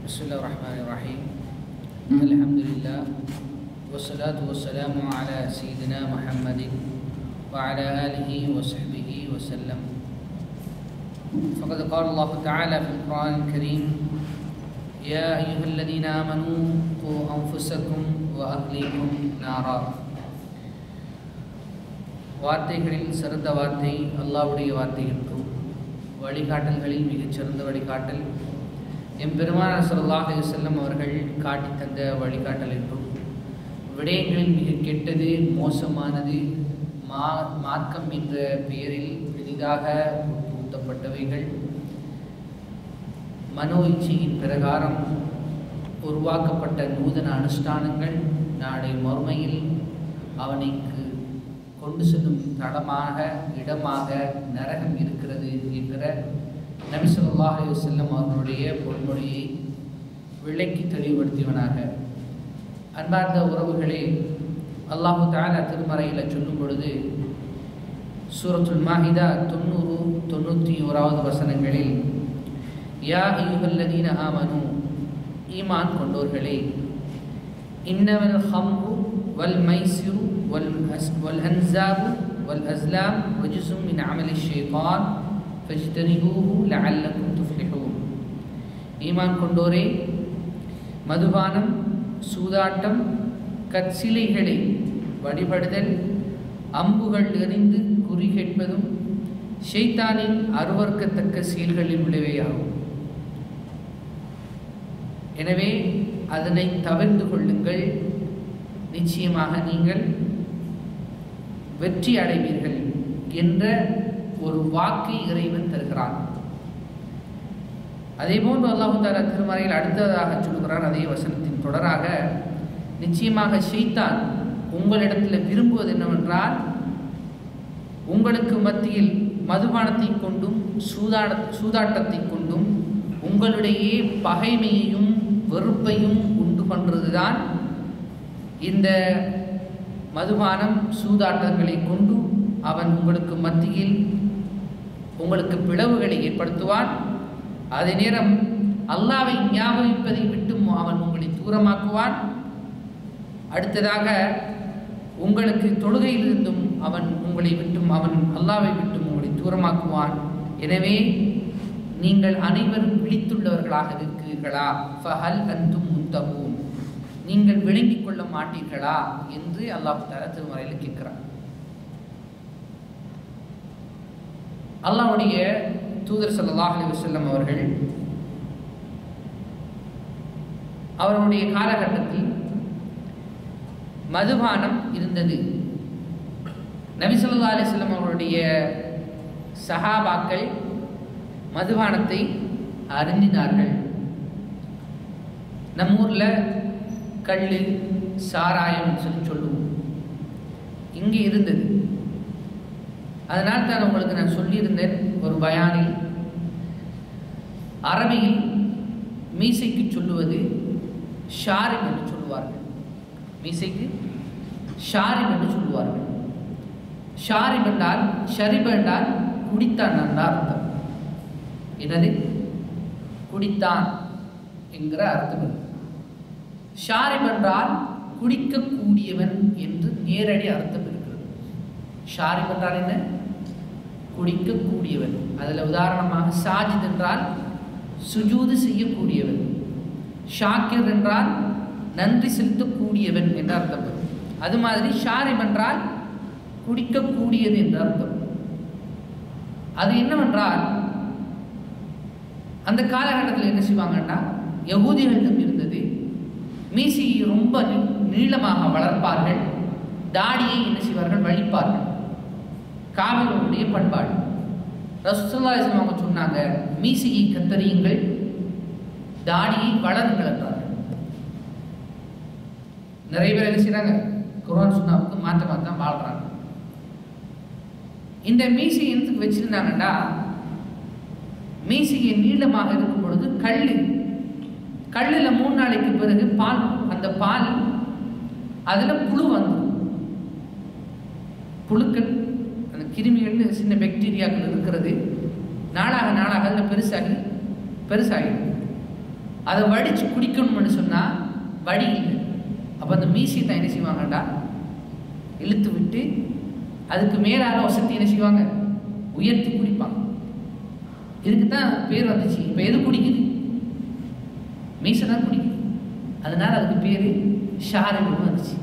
بسم الله الرحمن الرحيم الحمد لله والصلاة والسلام على سيدنا محمد وعلى آله وصحبه وسلم فقد قال الله تعالى في القرآن الكريم يا أيها الذين آمنوا قوا أنفسكم وأهليكم نارا வார்த்தைகளில் சிறந்த வார்த்தை அல்லாஹ்வுடைய வார்த்தை என்றும் வழிகாட்டல்களில் மிகச் சிறந்த வழிகாட்டல் எம்பெருமான ஸல்லல்லாஹு அலைஹி வஸல்லம் அவர்கள் காட்டி தந்த வழிகாட்டல் என்றும் விடயங்களில் மிக கெட்டது மோசமானது மா மார்க்கம் என்ற பெயரில் பெரிதாக ஊட்டப்பட்டவைகள் மனோ இச்சையின் பிரகாரம் உருவாக்கப்பட்ட நூதன அனுஷ்டானங்கள் நாளை மறுமையில் அவனுக்கு கொண்டு செல்லும் தளமாக இடமாக நரகம் இருக்கிறது என்கிற நபி ஸல்லல்லாஹு அலைஹி வஸல்லம் அவர்களுடைய பொன்மொழியை விளக்கி தெளிவுபடுத்தியவனாக அன்பார்ந்த உறவுகளே அல்லாஹு தஆலா திருமறையில் சொல்லும் பொழுது சூரத்துல் மாஹிதா தொண்ணூறு தொண்ணூற்றி ஓராவது வசனங்களில் யா ஐயுஹல்லதீன ஆமனு ஈமான் கொண்டோர்களே இன்னவல் ஹம்ரு வல் மைசிரு வல் அஸ் வல் அன்சாபு வல் அஸ்லாம் ரஜுசும் மின் அமலி ஷைத்தான் ஃபஜ்தனிபூஹு லஅல்லக்கும் துஃப்லிஹூன் ஈமான் கொண்டோரே மதுபானம் சூதாட்டம் கற்சிலைகளை வழிபடுதல் அம்புகள் எறிந்து குறி கேட்பதும் ஷைத்தானின் அருவர்க்கத்தக்க செயல்களில் உள்ளவையாகும் எனவே அதனை தவிர்த்து கொள்ளுங்கள் நிச்சயமாக நீங்கள் வெற்றி அடைவீர்கள் என்ற ஒரு வாக்கை இறைவன் தருகிறான் அதே போன்று அல்லாஹு தாலா திருமறையில் அடுத்ததாக சொல்கிறான் அதே வசனத்தின் தொடராக நிச்சயமாக ஷெய்தான் உங்களிடத்தில் விரும்புவது என்னவென்றால் உங்களுக்கு மத்தியில் மதுபானத்தை கொண்டும் சூதாட சூதாட்டத்தை கொண்டும் உங்களுடைய பகைமையையும் வெறுப்பையும் உண்டு பண்ணுறதுதான் இந்த மதுபானம் சூதாட்டங்களை கொண்டு அவன் உங்களுக்கு மத்தியில் உங்களுக்கு பிளவுகளை ஏற்படுத்துவான் அதே நேரம் அல்லாவை ஞாபகிப்பதை விட்டும் அவன் உங்களை தூரமாக்குவான் அடுத்ததாக உங்களுக்கு தொழுகையிலிருந்தும் அவன் உங்களை விட்டும் அவன் அல்லாவை விட்டும் உங்களை தூரமாக்குவான் எனவே நீங்கள் அனைவரும் விழித்துள்ளவர்களாக இருக்கிறீர்களா ஃபஹல் அந்தும் முந்தகூன் நீங்கள் விளங்கிக் கொள்ள மாட்டீர்களா என்று அல்லாஹ் தாலா திருமறையில் கேட்கிறார் அல்லாஹ்வுடைய தூதர் ஸல்லல்லாஹு அலைஹி வஸல்லம் அவர்கள் அவருடைய காலகட்டத்தில் மதுபானம் இருந்தது நபி ஸல்லல்லாஹு அலைஹி வஸல்லம் அவருடைய சஹாபாக்கள் மதுபானத்தை அருந்தினார்கள் நம்ம ஊரில் கல் சாராயம் சொல்லி சொல்லுவோம் இங்கே இருந்தது அதனால் தான் உங்களுக்கு நான் சொல்லியிருந்தேன் ஒரு பயானில் அரபியில் மீசைக்கு சொல்லுவது ஷாரிம் என்று சொல்லுவார்கள் மீசைக்கு ஷாரிம் என்று சொல்லுவார்கள் ஷாரிம் என்றால் ஷரிப் என்றால் குடித்தான் என்றால் அர்த்தம் என்னது குடித்தான் என்கிற அர்த்தம் இருக்கு ஷாரிப் என்றால் குடிக்கக்கூடியவன் என்று நேரடி அர்த்தம் இருக்கிறது ஷாரிப் என்றால் என்ன குடிக்கக்கூடியவன் அதில் உதாரணமாக சாஜித் என்றால் சுஜூது செய்யக்கூடியவன் ஷாக்கிர் என்றால் நன்றி செலுத்தக்கூடியவன் என்று அர்த்தம் அது மாதிரி ஷாரிப் என்றால் குடிக்கக்கூடியது என்று அர்த்தம் அது என்னவென்றால் அந்த காலகட்டத்தில் என்ன செய்வாங்கன்னா யகூதிகளிடம் இருந்தது மீசியை ரொம்ப நீளமாக வளர்ப்பார்கள் தாடியை என்ன செய்வார்கள் வலிப்பார்கள் காவிர்களுடைய பண்பாடு ரசுல்லாஸ்லாம் அவங்க சொன்னாங்க மீசையை கத்தரியுங்கள் தாடியை வளருங்கள் என்றார்கள் நிறைய பேர் என்ன செய்கிறாங்க குரான் சுண்ணாவுக்கு மாற்றமாக தான் வாழ்கிறாங்க இந்த மீசை எதுக்கு வச்சிருந்தாங்கன்னா மீசையை நீளமாக இருக்கும் பொழுது கல் கல்லில் மூணு நாளைக்கு பிறகு பால் அந்த பால் அதில் புழு வந்துடும் புழுக்கள் அந்த கிருமிகள்னு சின்ன பாக்டீரியாக்கள் இருக்கிறது நாளாக நாளாக அதில் பெருசாகி பெருசாகிடும் அதை வடித்து குடிக்கணும்னு சொன்னால் வடி இல்லை அப்போ அந்த மீசியை தான் என்ன செய்வாங்கடா இழுத்து விட்டு அதுக்கு மேலான வசதி என்ன செய்வாங்க உயர்த்தி குடிப்பாங்க இதுக்கு தான் பேர் வந்துச்சு இப்போ எது குடிக்குது மீசை தான் குடிக்குது அதனால அதுக்கு பேர் ஷாரிபுன்னு வந்துச்சு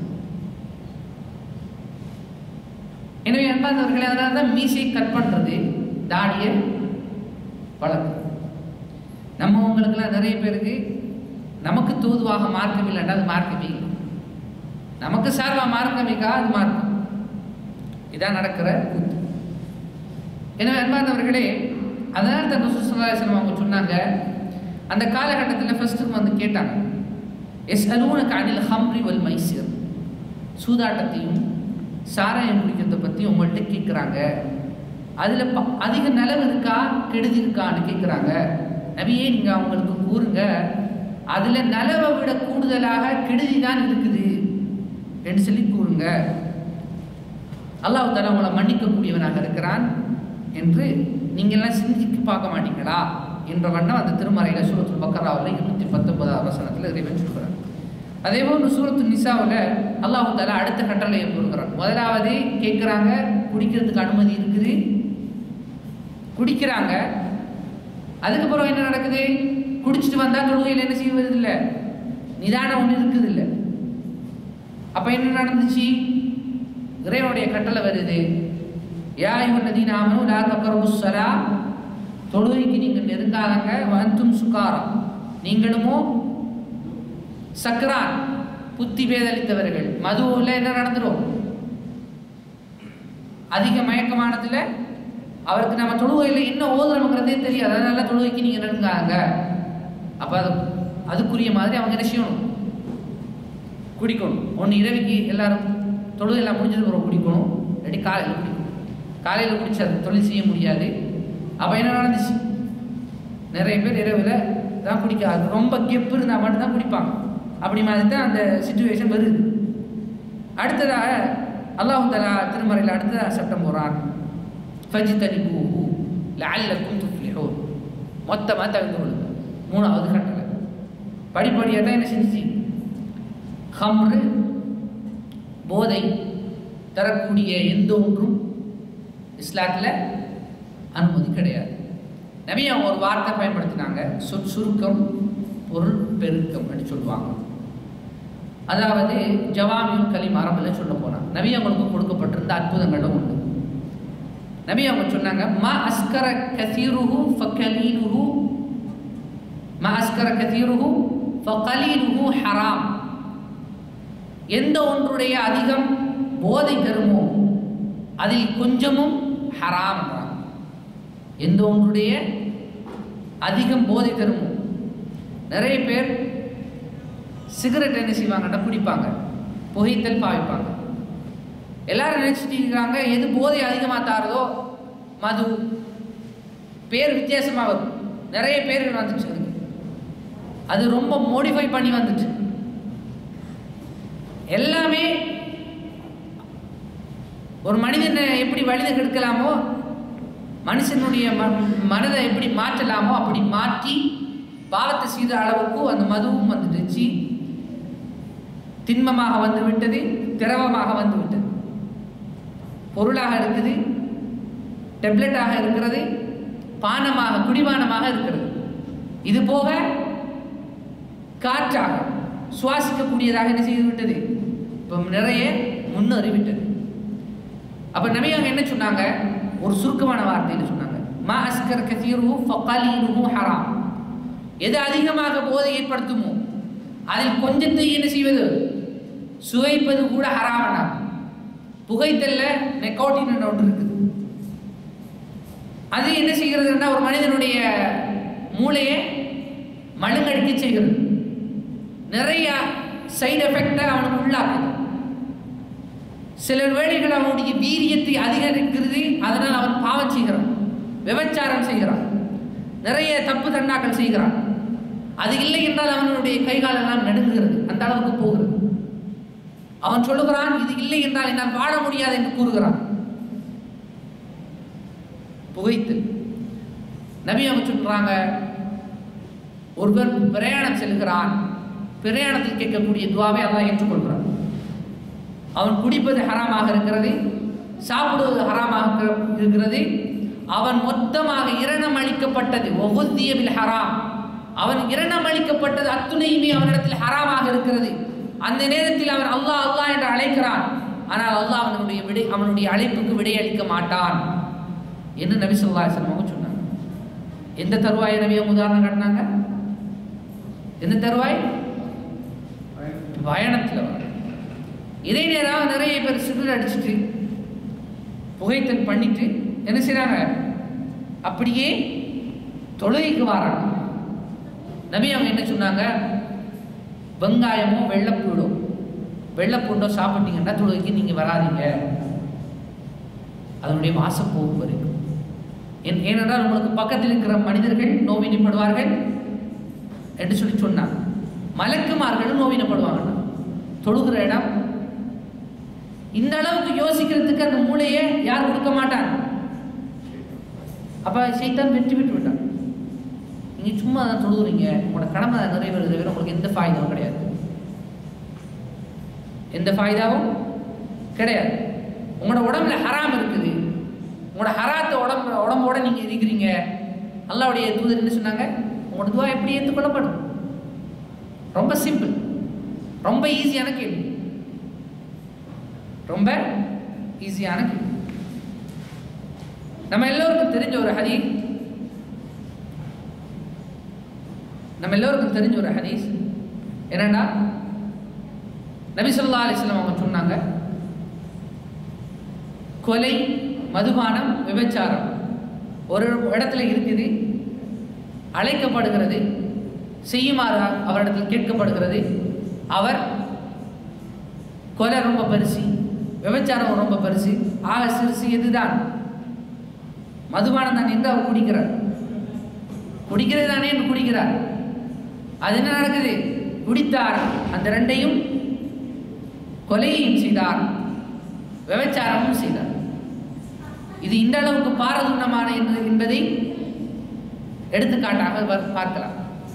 எனவே அன்பார்ந்தவர்களே அதனால தான் மீசையை கட் பண்ணுறது தாடியை வளர்க்கு நம்ம உங்களுக்கெல்லாம் நிறைய பேருக்கு நமக்கு தூதுவாக மார்க்கம் இல்லைன்னா அது மார்க்கமே இல்லை நமக்கு சார்பாக மார்க்கம் இருக்கா அது மார்க்கம் இதான் நடக்கிற கூத்து எனவே அன்பார்ந்தவர்களே அதனால தான் நுசுசலாசனம் அவங்க சொன்னாங்க அந்த காலகட்டத்தில் ஃபர்ஸ்ட்டுக்கு வந்து கேட்டாங்க எஸ் அலூனக்கு அனில் ஹம்ரி வல் மைசீர் சூதாட்டத்தையும் சாராயம் குடிக்கிறத பற்றி உங்கள்கிட்ட கேட்குறாங்க அதில் ப அதிக நலவு இருக்கா கெடுதி இருக்கான்னு கேட்குறாங்க நபியே நீங்கள் அவங்களுக்கு கூறுங்க அதில் நலவை விட கூடுதலாக கெடுதி தான் இருக்குது என்று சொல்லி கூறுங்க அல்லாஹ் தாலா உங்களை மன்னிக்கக்கூடியவனாக இருக்கிறான் என்று நீங்கள்லாம் சிந்திக்கு பார்க்க மாட்டீங்களா என்ற வண்ணம் அந்த திருமறையில் சூரத்து பக்கராவில் இருநூத்தி பத்தொன்பதாம் வசனத்தில் இறைவன் சொல்கிறார் அதே போன்று சூரத்து நிசாவில் அல்லாஹு தாலா அடுத்த கட்டளையை கூறுகிறான் முதலாவது கேட்குறாங்க குடிக்கிறதுக்கு அனுமதி இருக்குது குடிக்கிறாங்க அதுக்கப்புறம் என்ன நடக்குது குடிச்சிட்டு வந்தால் தொழுகையில் என்ன செய்வது இல்லை நிதானம் ஒன்று இருக்குது இல்லை அப்போ என்ன நடந்துச்சு இறைவனுடைய கட்டளை வருது யா இவனதி நாமனும் லா தக்கரபுஸ்ஸலா தொழுகைக்கு நீங்கள் நெருங்காதங்க வந்தும் சுகாரம் நீங்களுமோ சக்கரான் புத்தி பேதளித்தவர்கள் மதுவில் என்ன நடந்துடும் அதிக மயக்கமானதுல அவருக்கு நம்ம தொழுகையில் என்ன ஓதுறோங்கிறதே தெரியாது அதனால தொழுகைக்கு நீங்கள் நெருங்காங்க அப்போ அது அதுக்குரிய மாதிரி அவங்க என்ன செய்யணும் குடிக்கணும் ஒன்று இரவிக்கு எல்லாரும் தொழுகையெல்லாம் முடிஞ்சது பிறகு குடிக்கணும் இல்லாட்டி காலையில் குடிக்கணும் காலையில் குடிச்சு அது தொழில் செய்ய முடியாது அப்போ என்ன நடந்துச்சு நிறைய பேர் இரவில் தான் குடிக்காது ரொம்ப கெப்பு இருந்தால் மட்டும்தான் குடிப்பாங்க அப்படி மாதிரி தான் அந்த சுச்சுவேஷன் வருது அடுத்ததாக அல்லாஹு தலா திருமறையில் அடுத்ததாக சட்டம் போகிறான் ஃபஜி தனி பூஹூ லஅல்லக்கும் துஃப்லிஹூன் மொத்தமாக தவிர்த்து கொள்ளுங்க மூணாவது கட்டளை படிப்படியாக தான் என்ன செஞ்சுச்சு ஹம்ரு போதை தரக்கூடிய எந்த ஒன்றும் இஸ்லாத்தில் அனுமதி கிடையாது நபி அவங்க ஒரு வார்த்தை பயன்படுத்தினாங்க சொற் சுருக்கம் பொருள் பெருக்கம் அப்படின்னு சொல்லுவாங்க அதாவது ஜவாமியும் கலீம் அரபில் சொல்ல போனாங்க நபி அவங்களுக்கு கொடுக்கப்பட்டிருந்த அற்புதங்களும் உண்டு நபி அவங்க சொன்னாங்க மா அஸ்கர கசீருஹு ஃபகலீலுஹு மா அஸ்கர கசீருஹு ஃபகலீலுஹு ஹராம் எந்த ஒன்றுடைய அதிகம் போதை தருமோ அதில் கொஞ்சமும் ஹராம் என்றார் எந்த ஒன்றுடைய அதிகம் போதை தருமோ நிறைய பேர் சிகரெட் என்ன செய்வாங்கன்னா குடிப்பாங்க புகைத்தல் பாவிப்பாங்க எல்லாரும் நினைச்சிட்டு இருக்காங்க எது போதை அதிகமாக தாரதோ மது பேர் வித்தியாசமாக வரும் நிறைய பேர்கள் வந்துச்சு அதுக்கு அது ரொம்ப மோடிஃபை பண்ணி வந்துச்சு எல்லாமே ஒரு மனிதனை எப்படி வழித கெடுக்கலாமோ மனுஷனுடைய ம மனதை எப்படி மாற்றலாமோ அப்படி மாற்றி பாவத்தை செய்த அளவுக்கு அந்த மதுவும் வந்துடுச்சு திண்மமாக வந்து விட்டது திரவமாக வந்து விட்டது பொருளாக இருக்குது டெப்லெட்டாக இருக்கிறது பானமாக குடிபானமாக இருக்கிறது இது போக காற்றாக சுவாசிக்கக்கூடியதாக என்ன செய்து விட்டது இப்போ நிறைய முன்னேறிவிட்டது அப்ப நபியாக என்ன சொன்னாங்க ஒரு சுருக்கமான வார்த்தையில் சொன்னாங்க மா அஸ்கர் கசீரு ஃபகலீலுஹு ஹராம் எது அதிகமாக போதை ஏற்படுத்துமோ அதில் கொஞ்சத்தை என்ன செய்வது சுவைப்பது கூட ஹராமனா புகைத்தல்ல நெக்கோட்டின் ஒன்று இருக்குது அது என்ன செய்கிறதுன்னா ஒரு மனிதனுடைய மூளையை மழுங்கடிக்க செய்கிறது நிறைய சைடு எஃபெக்டை அவனுக்கு உள்ளாக்குது சில வேளைகள் அவனுடைய வீரியத்தை அதிகரிக்கிறது அதனால் அவன் பாவம் செய்கிறான் விபச்சாரம் செய்கிறான் நிறைய தப்பு தண்டாக்கள் செய்கிறான் அது இல்லை என்றால் அவனுடைய கைகாலெல்லாம் நடுங்குகிறது அந்த அளவுக்கு போகிறது அவன் சொல்லுகிறான் இது இல்லை என்றால் என்னால் வாழ முடியாது என்று கூறுகிறான் புகைத்து நபி அவங்க சொல்றாங்க ஒருவர் பிரயாணம் செல்கிறான் பிரயாணத்தில் கேட்கக்கூடிய துவாவை அல்லாஹ் ஏற்றுக்கொள்கிறான் அவன் குடிப்பது ஹராமாக இருக்கிறது சாப்பிடுவது ஹராமாக இருக்கிறது அவன் மொத்தமாக இரணம் அளிக்கப்பட்டது ஒவ்வொத்தியவில் ஹராம் அவன் இரணம் அளிக்கப்பட்டது அத்துணையுமே அவனிடத்தில் ஹராமாக இருக்கிறது அந்த நேரத்தில் அவன் அல்லாஹ் அல்லாஹ் என்று அழைக்கிறான் ஆனால் அல்லாஹ் அவனுடைய விடை அவனுடைய அழைப்புக்கு விடையளிக்க மாட்டான் என்று நபி சொல்லா அவங்க சொன்னாங்க எந்த தருவாயை நபி அவங்க உதாரணம் காட்டினாங்க எந்த தருவாய் பயணத்தில் வர இதே நேரம் நிறைய பேர் சிகரெட் அடிச்சுட்டு புகைத்தல் பண்ணிட்டு என்ன செய்றாங்க அப்படியே தொழுகைக்கு வராங்க நபி அவங்க என்ன சொன்னாங்க வெங்காயமோ வெள்ளைப்பூடோ வெள்ளைப்பூண்டோ சாப்பிட்டீங்கன்னா தொழுகைக்கு நீங்கள் வராதீங்க அதனுடைய வாசம் போகும் வரைக்கும் ஏன் ஏனென்றால் உங்களுக்கு பக்கத்தில் இருக்கிற மனிதர்கள் நோவினைப்படுவார்கள் என்று சொல்லி சொன்னாங்க மலக்குமார்களும் நோவினப்படுவாங்க தொழுகிற இடம் இந்த அளவுக்கு யோசிக்கிறதுக்கு அந்த மூளையை யார் கொடுக்க மாட்டாங்க அப்ப சைத்தான் வெற்றி பெற்று விட்டான் நீங்க சும்மா தான் தொழுகிறீங்க உங்களோட கடமை நிறைவேறது தவிர உங்களுக்கு எந்த ஃபாயுதாவும் கிடையாது எந்த ஃபாயுதாவும் கிடையாது உங்களோட உடம்புல ஹராம் இருக்குது உங்களோட ஹராத்த உடம்பு உடம்போட நீங்க இருக்கிறீங்க அல்லாவுடைய தூதர் என்ன சொன்னாங்க உங்களோட துவா எப்படி ஏற்றுக்கொள்ளப்படும் ரொம்ப சிம்பிள் ரொம்ப ஈஸியான கேள்வி ரொம்ப ஈஸியான கேள்வி நம்ம எல்லோருக்கும் தெரிஞ்ச ஒரு ஹதீஸ் நம்ம எல்லோருக்கும் தெரிஞ்ச ஒரு ஹதீஸ் என்னன்னா நபி ஸல்லல்லாஹு அலைஹி வஸல்லம் அவங்க சொன்னாங்க கொலை மதுபானம் விபச்சாரம் ஒரு இடத்துல இருக்குது அழைக்கப்படுகிறது செய்யுமாறு அவரிடத்தில் கேட்கப்படுகிறது அவர் கொலை ரொம்ப பெருசு விபச்சாரம் ரொம்ப பெருசு ஆக சிறுசு எதுதான் மதுபானம் தான் என்று அவர் குடிக்கிறார் குடிக்கிறது தானே என்று குடிக்கிறார் அது என்ன நடக்குது குடித்தார் அந்த ரெண்டையும் கொலையையும் செய்தார் விபச்சாரமும் செய்தார் இது இந்த அளவுக்கு பாரதூரமான என்பது- என்பதை எடுத்துக்காட்டாக வர்- பார்க்கலாம்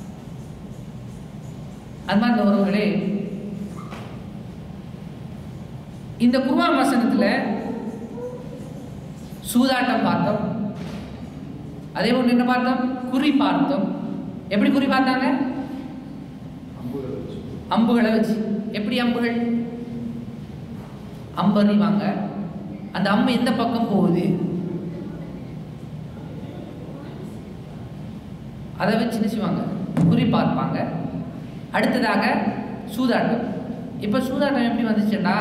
அன்பார்ந்த உறவுகளே இந்த குர்ஆன் வசனத்துல சூதாட்டம் பார்த்தோம் அதே போன்று என்ன பார்த்தோம் குறி பார்த்தோம் எப்படி குறி பார்த்தாங்க அம்புகளை வச்சு எப்படி அம்புகள் அம்பு அறிவாங்க அந்த அம்பு எந்த பக்கம் போகுது அதை வச்சு என்ன செய்வாங்க குறி பார்ப்பாங்க அடுத்ததாக சூதாட்டம் இப்போ சூதாட்டம் எப்படி வந்துச்சுன்னா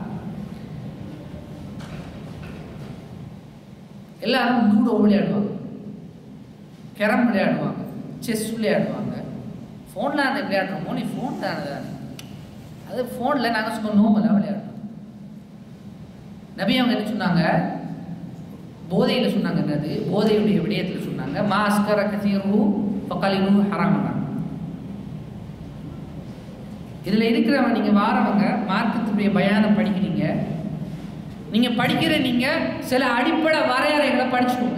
எல்லாரும் லூடோ விளையாடுவாங்க கேரம் விளையாடுவாங்க செஸ் விளையாடுவாங்க ஃபோனில் அந்த விளையாடுறோமோ நீ ஃபோன் தானே தானே அது ஃபோனில் நாங்கள் சும்மா நோமெல்லாம் விளையாடுறோம் நபி அவங்க என்ன சொன்னாங்க போதையில் சொன்னாங்க என்னது போதையுடைய விடயத்தில் சொன்னாங்க மாஸ்கர கசீரு பக்காலினு ஹராமனா இதில் இருக்கிறவங்க நீங்கள் வாரவங்க மார்க்கத்துடைய பயானம் படிக்கிறீங்க நீங்கள் படிக்கிற நீங்கள் சில அடிப்படை வரையறைகளை படிச்சுக்கோங்க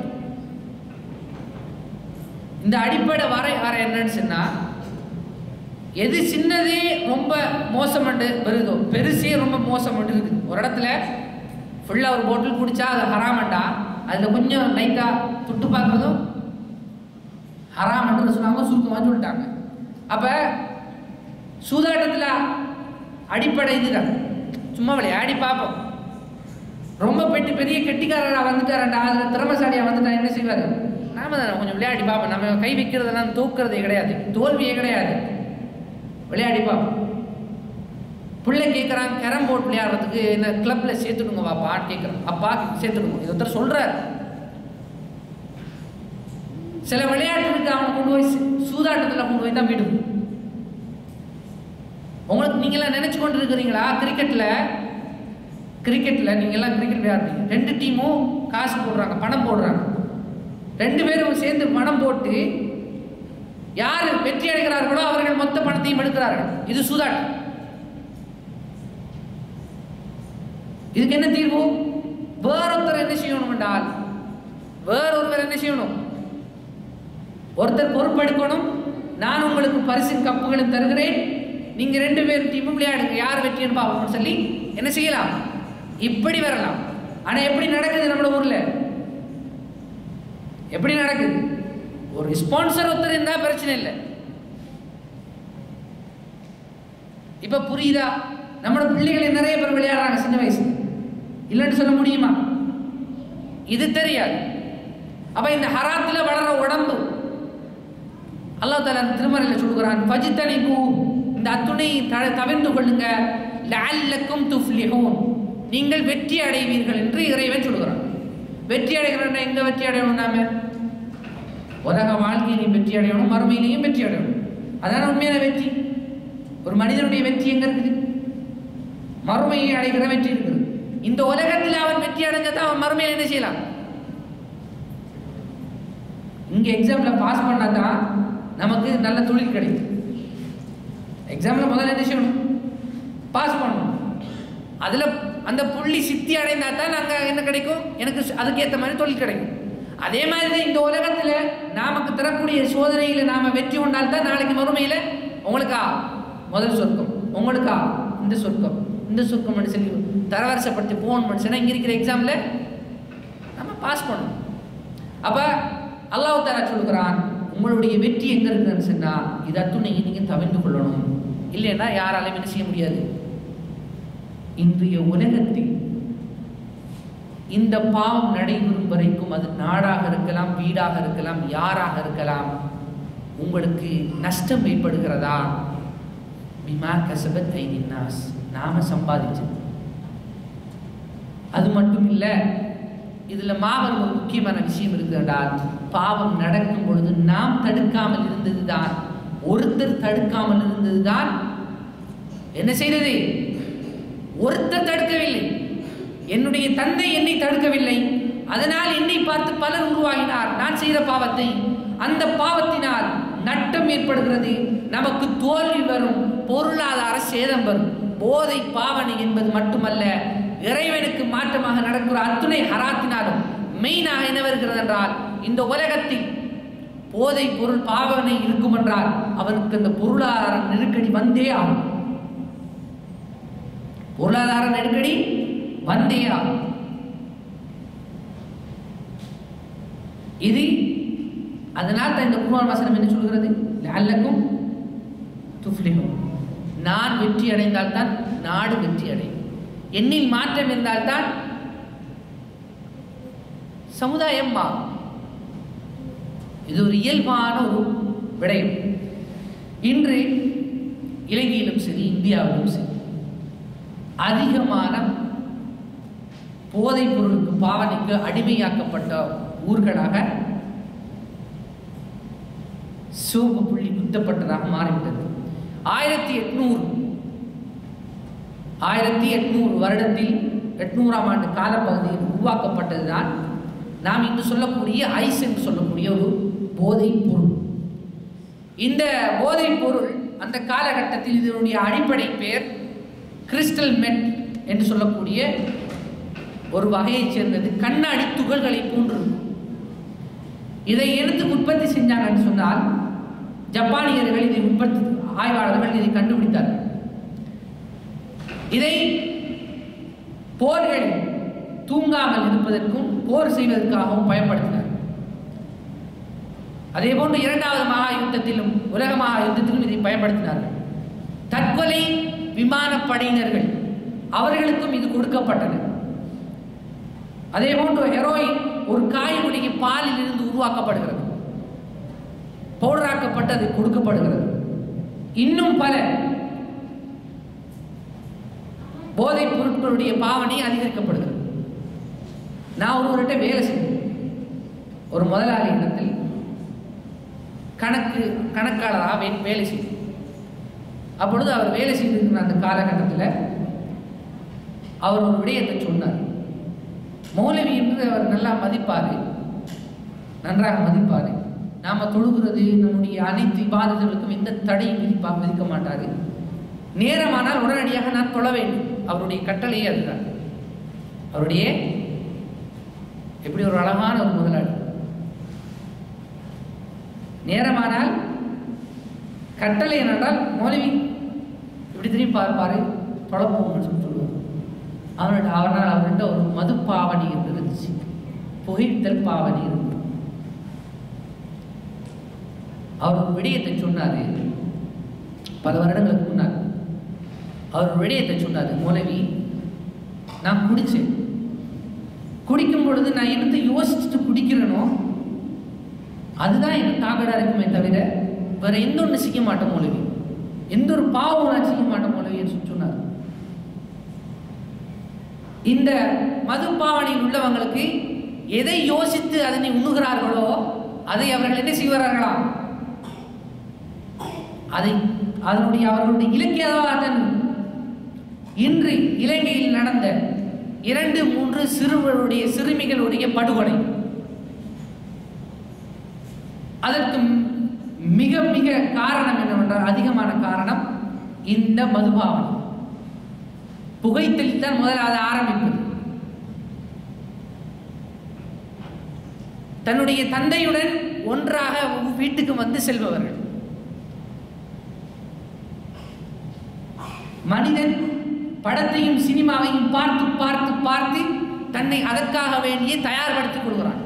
இந்த அடிப்படை வரையறை என்னன்னு சொன்னா எது சின்னதே ரொம்ப மோசமண்டு வருதோ பெருசே ரொம்ப மோசமண்டு இருக்குது ஒரு இடத்துல ஃபுல்லாக ஒரு போட்டில் குடிச்சா அது ஹராமண்டா அதில் கொஞ்சம் லைட்டாக தொட்டு பார்க்குறதும் ஹராமன்று சொன்னாங்க சுருக்கமாக சொல்லிட்டாங்க அப்போ சூதாட்டத்தில் அடிப்படை இதுதான் சும்மா விளையாடி பார்ப்போம் ரொம்ப பெட்டி பெரிய கெட்டிக்காரராக வந்துட்டாரண்டா அதில் திறமசாலியாக வந்துட்டா என்ன செய்வார் நாம தானே கொஞ்சம் விளையாடி பார்ப்போம் நம்ம கை வைக்கிறதெல்லாம் தூக்குறதே கிடையாது தோல்வியே கிடையாது விளையாடி பார்ப்போம் பிள்ளை கேட்குறான் கேரம் போர்ட் விளையாடுறதுக்கு இந்த கிளப்பில் சேர்த்துடுங்க வாப்பான்னு கேட்குறான் அப்பா சேர்த்துடுங்க இது ஒருத்தர் சொல்கிறார் சில விளையாட்டுக்கு அவனை கொண்டு போய் சூதாட்டத்தில் கொண்டு போய் தான் விடும் உங்களுக்கு நீங்களாம் நினைச்சு கொண்டு இருக்கிறீங்களா கிரிக்கெட்டில் கிரிக்கெட்டில் நீங்கள்லாம் கிரிக்கெட் விளையாடுறீங்க ரெண்டு டீமும் காசு போடுறாங்க பணம் போடுறாங்க ரெண்டு பேரும் சேர்ந்து பணம் போட்டு யார் வெற்றி அடைகிறார்களோ அவர்கள் மொத்த பணத்தையும் எடுக்கிறார்கள் இது சூதாட்டம் இதுக்கு என்ன தீர்வு வேறொருத்தர் என்ன செய்யணும் என்றால் வேறொருவர் என்ன செய்யணும் ஒருத்தர் பொறுப்பெடுக்கணும் நான் உங்களுக்கு பரிசின் கப்புகளும் தருகிறேன் நீங்க ரெண்டு பேரும் டீமும் விளையாடுங்க யார் வெற்றின்னு பார்ப்போம்னு சொல்லி என்ன செய்யலாம் இப்படி வரலாம் ஆனா எப்படி நடக்குது நம்ம ஊர்ல எப்படி நடக்குது ஒரு ஸ்பான்சர் ஒருத்தர் இருந்தா பிரச்சனை இல்லை இப்ப புரியுதா நம்மளோட பிள்ளைகள் நிறைய பேர் விளையாடுறாங்க சின்ன வயசு இல்லைன்னு சொல்ல முடியுமா இது தெரியாது அப்ப இந்த ஹராத்துல வளர்ற உடம்பு அல்லாஹ் தாலா அந்த திருமறையில் சொல்கிறான் ஃபஜ்தனி பூ இந்த அத்துணை த தவிர்ந்து கொள்ளுங்க லஅல்லக்கும் துஃப்லிஹூன் நீங்கள் வெற்றி அடைவீர்கள் என்று இறைவன் சொல்கிறான் வெற்றி அடைகிறோம்னா எங்க வெற்றி அடையணும் நாம உலக வாழ்க்கையிலையும் வெற்றி அடையணும் மறுமையிலையும் வெற்றி அடையணும் அதான உண்மையான வெற்றி ஒரு மனிதனுடைய வெற்றி எங்க இருக்குது மறுமையை அடைகிற வெற்றி இருக்குது இந்த உலகத்தில் அவன் வெற்றி அடைஞ்சதான் அவன் மறுமையில் என்ன செய்யலாம் இங்க எக்ஸாம்ல பாஸ் பண்ணாதான் நமக்கு நல்ல தொழில் கிடைக்கும் எக்ஸாம்ல முதல்ல என்ன செய்யணும் பாஸ் பண்ணணும் அதுல அந்த புள்ளி சித்தி அடைந்தா தான் அங்க என்ன கிடைக்கும் எனக்கு அதுக்கேற்ற மாதிரி தொழில் கிடைக்கும் அதே மாதிரி தான் இந்த உலகத்துல நமக்கு தரக்கூடிய சோதனையில நாம வெற்றி கொண்டால் தான் நாளைக்கு மறுமையில உங்களுக்கா முதல் சொர்க்கம் உங்களுக்கா இந்த சொர்க்கம் இந்த சொர்க்கம் சொல்லி தரவரிசைப்படுத்தி போகணும் மனுஷனா இங்க இருக்கிற எக்ஸாம்ல நம்ம பாஸ் பண்ணணும் அப்ப அல்லாஹ் தாலா சொல்கிறான் உங்களுடைய வெற்றி எங்க இருக்குன்னு சொன்னா இது அத்துணை நீங்க தவிர்த்து கொள்ளணும் இல்லைன்னா யாராலையும் என்ன செய்ய முடியாது இன்றைய உலகத்தில் இந்த பாவம் நடைபெறும் வரைக்கும் அது நாடாக இருக்கலாம் வீடாக இருக்கலாம் யாராக இருக்கலாம் உங்களுக்கு நஷ்டம் ஏற்படுகிறதா பிமா கசபத் ஐதின்னாஸ் நாம சம்பாதிச்சது அது மட்டும் இல்லை இதுல மாபெரும் ஒரு முக்கியமான விஷயம் இருக்குது என்றால் பாவம் நடக்கும் பொழுது நாம் தடுக்காமல் இருந்ததுதான் ஒருத்தர் தடுக்காமல் இருந்ததுதான் என்ன செய்தது ஒருத்தர் தடுக்கவில்லை என்னுடைய தந்தை என்னை தடுக்கவில்லை அதனால் என்னை பார்த்து பலர் உருவாகினார் நான் செய்த பாவத்தை அந்த பாவத்தினால் நட்டம் ஏற்படுகிறது நமக்கு தோல்வி வரும் பொருளாதார சேதம் வரும் போதை பாவனை என்பது மட்டுமல்ல இறைவனுக்கு மாற்றமாக நடக்கிற அத்துணை ஹராத்தினாலும் மெயினாக என்ன வருகிறது என்றால் இந்த உலகத்தில் போதை பொருள் பாவனை இருக்கும் என்றால் அவனுக்கு அந்த பொருளாதார நெருக்கடி வந்தே ஆகும் பொருளாதார நெருக்கடி வந்தே ஆகும் இது அதனால் தான் இந்த குர்ஆன் வசனம் என்ன சொல்கிறது லஅல்லக்கும் துஃப்லிஹூன் நான் வெற்றி அடைந்தால் தான் நாடு வெற்றி அடையும் என்னில் மாற்றம் இருந்தால் தான் சமுதாயம் மாறும் இது ஒரு இயல்பான ஒரு விடயம் இன்று இலங்கையிலும் சரி இந்தியாவிலும் சரி அதிகமான போதைப் பொருளுக்கு பாவனைக்கு அடிமையாக்கப்பட்ட ஊர்களாக சிவப்பு புள்ளி குத்தப்பட்டதாக மாறிவிட்டது ஆயிரத்தி எட்நூறு ஆயிரத்தி எட்நூறு வருடத்தில் எட்நூறாம் ஆண்டு காலப்பகுதியில் உருவாக்கப்பட்டதுதான் நாம் இன்று சொல்லக்கூடிய ஐஸ் என்று சொல்லக்கூடிய ஒரு போதைப் பொருள் இந்த போதைப் பொருள் அந்த காலகட்டத்தில் இதனுடைய அடிப்படை பெயர் கிறிஸ்டல் மெட் என்று சொல்லக்கூடிய ஒரு வகையைச் சேர்ந்தது கண்ணாடி துகள்களை போன்று இருக்கும் இதை எடுத்து உற்பத்தி செஞ்சாங்கன்னு சொன்னால் ஜப்பானியர்கள் இதை உற்பத்தி ஆய்வாளர்கள் இதை கண்டுபிடித்தார்கள் இதை போர்கள் தூங்காமல் இருப்பதற்கும் போர் செய்வதற்காகவும் பயன்படுத்தினார் அதே போன்று இரண்டாவது மகா யுத்தத்திலும் உலக மகா யுத்தத்திலும் இதை பயன்படுத்தினார்கள் தற்கொலை விமானப்படையினர்கள் அவர்களுக்கும் இது கொடுக்கப்பட்டது அதே போன்று ஹெரோயின் ஒரு காயினுடைய பாலில் இருந்து உருவாக்கப்படுகிறது பவுடராக்கப்பட்டு அது கொடுக்கப்படுகிறது இன்னும் பல போதைப் பொருட்களுடைய பாவனை அதிகரிக்கப்படுகிறது நான் ஒருவர்கிட்ட வேலை செஞ்சேன் ஒரு முதலாளி இடத்தில் கணக்கு கணக்காளராக வே வேலை செய்தேன் அப்பொழுது அவர் வேலை செய்திருக்கிற அந்த காலகட்டத்தில் அவர் ஒரு விடயத்தை சொன்னார் மௌலவி என்று அவர் நல்லா மதிப்பார் நன்றாக மதிப்பார் நாம் தொழுகிறது நம்முடைய அனைத்து இபாதர்களுக்கும் எந்த தடையும் விதிப்பா விதிக்க மாட்டார் நேரமானால் உடனடியாக நான் தொழ வேண்டும் அவருடைய கட்டளையே அதுதான் அவருடைய எப்படி ஒரு அழகான ஒரு முதலாளி நேரமானால் கட்டளை என்னென்றால் மௌலவி இப்படி திரும்பி பார்ப்பாரு தொலைப்போம்னு சொல்லி சொல்லுவார் அவனோட அவனால் அவர்கிட்ட ஒரு மது பாவனை இருந்துச்சு புகைத்தல் பாவனை இருந்தது அவர் ஒரு விடயத்தை சொன்னாரு பல வருடங்களுக்கு முன்னார் அவர் ஒரு விடயத்தை சொன்னாரு மௌலவி நான் குடிச்சேன் குடிக்கும் பொழுது நான் என்னத்தை யோசிச்சுட்டு குடிக்கிறேனோ அதுதான் எனக்கு தாக்கடா இருக்குமே தவிர வேற எந்த ஒன்று செய்ய மாட்டேன் மௌலவி எந்த ஒரு பாவம் நான் செய்ய மாட்டேன் மௌலவின்னு சொல்லி சொன்னார் இந்த மது பாவனையில் உள்ளவங்களுக்கு எதை யோசித்து அதனை உண்ணுகிறார்களோ அதை அவர்கள் என்ன செய்வார்களா அதை அதனுடைய அவர்களுடைய இலக்கியவாதன் இன்று இலங்கையில் நடந்த இரண்டு மூன்று சிறுவருடைய சிறுமிகளுடைய படுகொலை அதற்கு மிக மிக காரணம் என்னவென்றால் அதிகமான காரணம் இந்த மதுபாவனை புகைத்தல் தான் முதலாவது ஆரம்பிப்பது தன்னுடைய தந்தையுடன் ஒன்றாக வீட்டுக்கு வந்து செல்பவர்கள் மனிதன் படத்தையும் சினிமாவையும் பார்த்து பார்த்து பார்த்து தன்னை அதற்காக வேண்டிய தயார்படுத்திக் கொள்கிறான்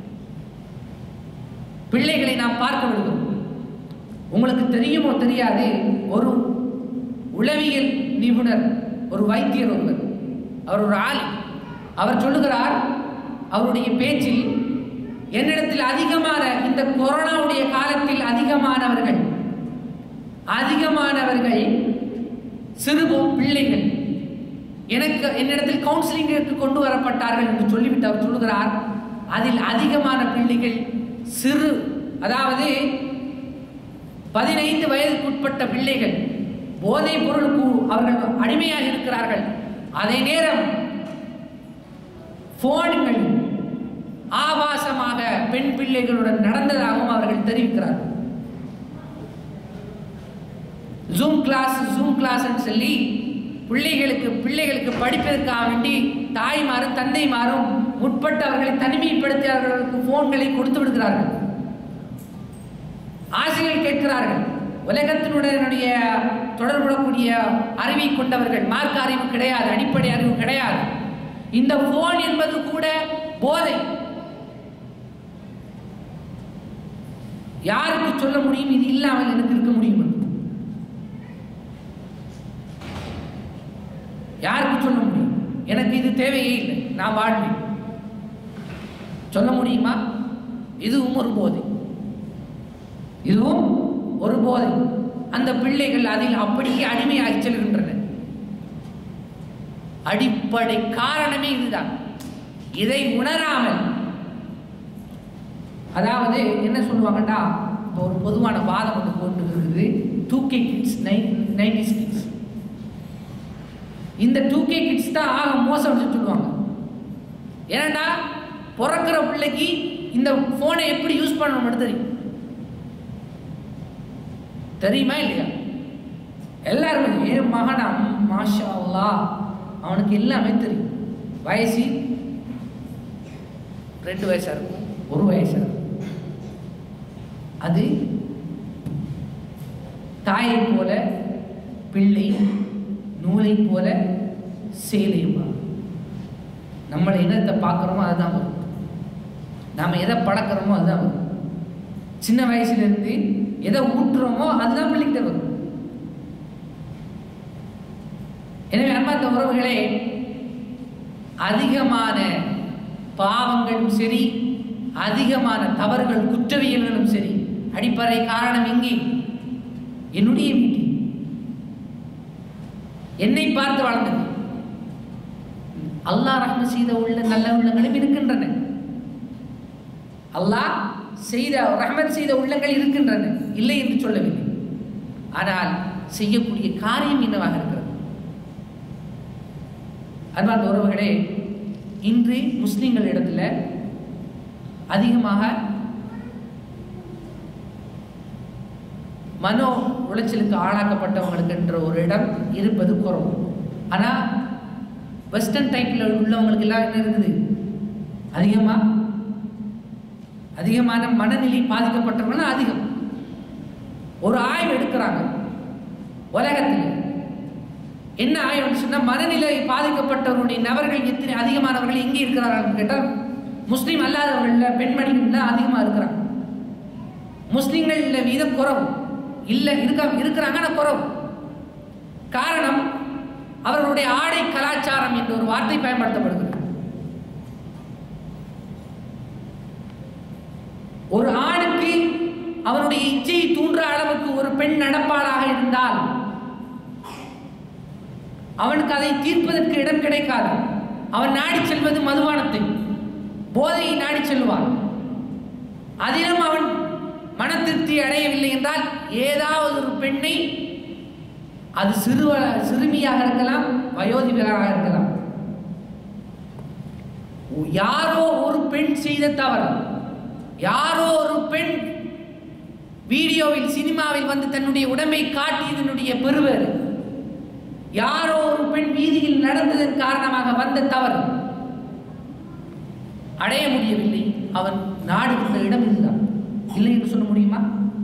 பிள்ளைகளை நாம் பார்க்க விடுகிறோம் உங்களுக்கு தெரியுமோ தெரியாது ஒரு உளவியல் நிபுணர் ஒரு வைத்தியர் ஒருவர் அவர் ஒரு ஆள் அவர் சொல்லுகிறார் அவருடைய பேச்சில் என்னிடத்தில் அதிகமான இந்த கொரோனாவுடைய காலத்தில் அதிகமானவர்கள் அதிகமானவர்கள் சிறுபோ பிள்ளைகள் எனக்கு என்னிடத்தில் கவுன்சிலிங்கிற்கு கொண்டு வரப்பட்டார்கள் என்று சொல்லிவிட்டு அவர் சொல்லுகிறார் அதில் அதிகமான பிள்ளைகள் சிறு அதாவது பதினைந்து வயதுக்குட்பட்ட பிள்ளைகள் போதைப் பொருளுக்கு அவர்கள் அடிமையாக இருக்கிறார்கள் அதே நேரம் போன்கள் ஆபாசமாக பெண் பிள்ளைகளுடன் நடந்ததாகவும் அவர்கள் தெரிவிக்கிறார்கள் ஜூம் கிளாஸ் ஜூம் கிளாஸ்ன்னு சொல்லி பிள்ளைகளுக்கு பிள்ளைகளுக்கு படிப்பதற்காக வேண்டி தாய்மாரும் தந்தைமாரும் முற்பட்டு அவர்களை தனிமைப்படுத்தி அவர்களுக்கு போன்களை கொடுத்து விடுகிறார்கள் ஆசிரியர் கேட்கிறார்கள் உலகத்தினுடைய தொடர்புடக்கூடிய அறிவை கொண்டவர்கள் மார்க்க அறிவு கிடையாது அடிப்படை அறிவு கிடையாது இந்த போன் என்பது கூட போதை யாருக்கு சொல்ல முடியும் இது இல்லாமல் எனக்கு இருக்க முடியும் என்று? யாருக்கு சொல்ல முடியும் எனக்கு இது தேவையே இல்லை நான் வாழ்வேன் சொல்ல முடியுமா இதுவும் ஒரு போதை இதுவும் ஒரு போதை அந்த பிள்ளைகள் அதில் அப்படியே அடிமையாகி செல்கின்றன அடிப்படை காரணமே இதுதான் இதை உணராமல் அதாவது என்ன சொல்லுவாங்கடா இப்போ ஒரு பொதுவான வாதம் வந்து போட்டு இருக்குது two K kids nine nineties kids இந்த டூ கே கிட்ஸ் தான் ஆக மோசம்னு சொல்லுவாங்க ஏன்னா பிறக்கிற பிள்ளைக்கு இந்த ஃபோனை எப்படி யூஸ் பண்ணணும் தெரியும் தெரியுமா இல்லையா எல்லாருமே என் மகனா மாஷா அல்லாஹ் அவனுக்கு எல்லாமே தெரியும் வயசு ரெண்டு வயசா இருக்கும் ஒரு வயசா இருக்கும் அது தாயை போல பிள்ளை நூலை போல சேலையுமா நம்மளை என்னத்தை பார்க்குறோமோ அதுதான் வரும் நாம் எதை பழக்கிறோமோ அதுதான் வரும் சின்ன வயசுலேருந்து எதை ஊட்டுறோமோ அதுதான் பிள்ளைகிட்ட வரும் எனவே அன்பார்ந்த உறவுகளே அதிகமான பாவங்களும் சரி அதிகமான தவறுகள் குற்றவியல்களும் சரி அடிப்படை காரணம் எங்கே என்னுடைய வீட்டில் என்னை பார்த்து வளர்ந்தது அல்லாஹ் ரஹ்ம செய்த உள்ள நல்ல உள்ளங்களும் இருக்கின்றன அல்லாஹ் செய்த ரஹ்மத் செய்த உள்ளங்கள் இருக்கின்றன இல்லை என்று சொல்லவில்லை ஆனால் செய்யக்கூடிய காரியம் என்னவாக இருக்கிறது அன்பார்ந்த உறவுகளே இன்று முஸ்லிம்கள் இடத்துல அதிகமாக மனோ உளைச்சலுக்கு ஆளாக்கப்பட்டவங்களுக்கு என்ற ஒரு இடம் இருப்பது குறவு ஆனால் வெஸ்டர்ன் டைப்பில் உள்ளவங்களுக்கு எல்லாம் என்ன இருக்குது அதிகமாக அதிகமான மனநிலை பாதிக்கப்பட்டவங்கன்னா அதிகம் ஒரு ஆய்வு எடுக்கிறாங்க உலகத்தில் என்ன ஆய்வுன்னு சொன்னால் மனநிலை பாதிக்கப்பட்டவருடைய நபர்கள் எத்தனை அதிகமானவர்கள் எங்கே இருக்கிறார்கள் கேட்டால் முஸ்லீம் அல்லாதவர்களில் பெண்மணிகள் தான் அதிகமாக இருக்கிறாங்க முஸ்லீம்களில் வீதம் குறவு இல்லை இருக்க இருக்கிறாங்க ஆனால் குறவு காரணம் அவர்களுடைய ஆடை கலாச்சாரம் என்ற ஒரு வார்த்தை பயன்படுத்தப்படுகிறது ஒரு ஆணுக்கு அவனுடைய இச்சையை தூண்டுற அளவுக்கு ஒரு பெண் நடப்பாளாக இருந்தால் அவனுக்கு அதை தீர்ப்பதற்கு இடம் கிடைக்காது அவன் நாடி செல்வது மதுபானத்தை போதையை நாடி செல்வான் அதிலும் அவன் மன திருப்தி அடையவில்லை என்றால் ஏதாவது ஒரு பெண்ணை அது சிறுவ சிறுமியாக இருக்கலாம் வயோதிபராக இருக்கலாம் யாரோ ஒரு பெண் செய்த தவறு யாரோ ஒரு பெண் வீடியோவில் சினிமாவில் வந்து தன்னுடைய உடம்பை காட்டியதனுடைய பெருவர் யாரோ ஒரு பெண் வீதியில் நடந்ததன் காரணமாக வந்த தவறு அடைய முடியவில்லை அவன் நாடுகின்ற இடம் இதுதான் இல்லை என்று சொல்ல முடியுமா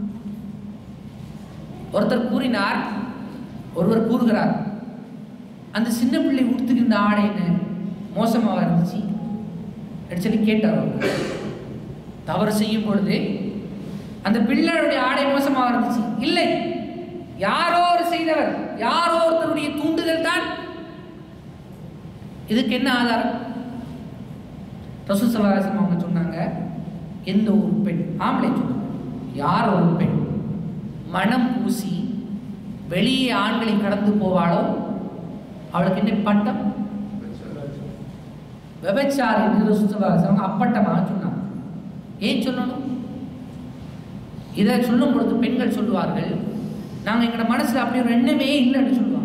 ஒருத்தர் கூறினார் ஒருவர் கூறுகிறார் அந்த சின்ன பிள்ளை உடுத்துகின்ற ஆடை என்ன மோசமாக இருந்துச்சு அப்படின்னு சொல்லி கேட்டார் அவர் தவறு செய்யும் பொழுது அந்த பிள்ளையுடைய ஆடை மோசமாக இருந்துச்சு இல்லை யாரோ ஒரு செய்தவர் யாரோ ஒருத்தருடைய தூண்டுதல் தான் இதுக்கு என்ன ஆதாரம் ரசூல் சல்லாஹம் அவங்க சொன்னாங்க எந்த ஒரு பெண் ஆம்பளை சொன்னாங்க யார் ஒரு பெண் மனம் பூசி வெளியே ஆண்களை கடந்து போவாளோ அவளுக்கு என்ன பட்டம் விபச்சாரி என்று ரசூல் சல்லாஹம் அவங்க அப்பட்டமாக சொன்னாங்க ஏன் சொல்லணும் இதை சொல்லும் பொழுது பெண்கள் சொல்லுவார்கள் நாங்கள் எங்களோட மனசில் அப்படி ஒரு எண்ணமே இல்லைன்னு சொல்லுவாங்க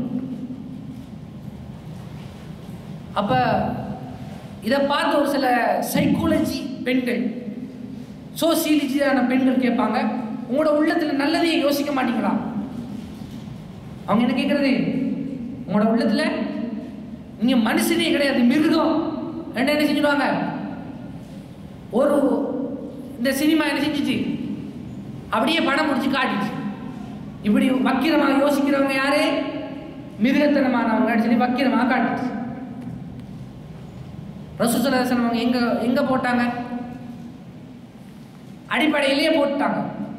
அப்போ இதை பார்த்து ஒரு சில சைக்காலஜி பெண்கள் சோசியலிஜியான பெண்கள் கேட்பாங்க உங்களோட உள்ளத்தில் நல்லதையே யோசிக்க மாட்டீங்களா அவங்க என்ன கேட்குறது உங்களோட உள்ளத்தில் நீங்கள் மனுஷனே கிடையாது மிருகம் என்ன என்ன செஞ்சுடுவாங்க ஒரு இந்த சினிமா என்ன செஞ்சிச்சு அப்படியே படம் முடிச்சு காட்டிச்சு இப்படி வக்கிரமாக யோசிக்கிறவங்க யாரு மிருகத்தனமானவங்க சொல்லி வக்கிரமாக காட்டுச்சு ரசூசலாசன் அவங்க எங்க எங்க போட்டாங்க அடிப்படையிலேயே போட்டாங்க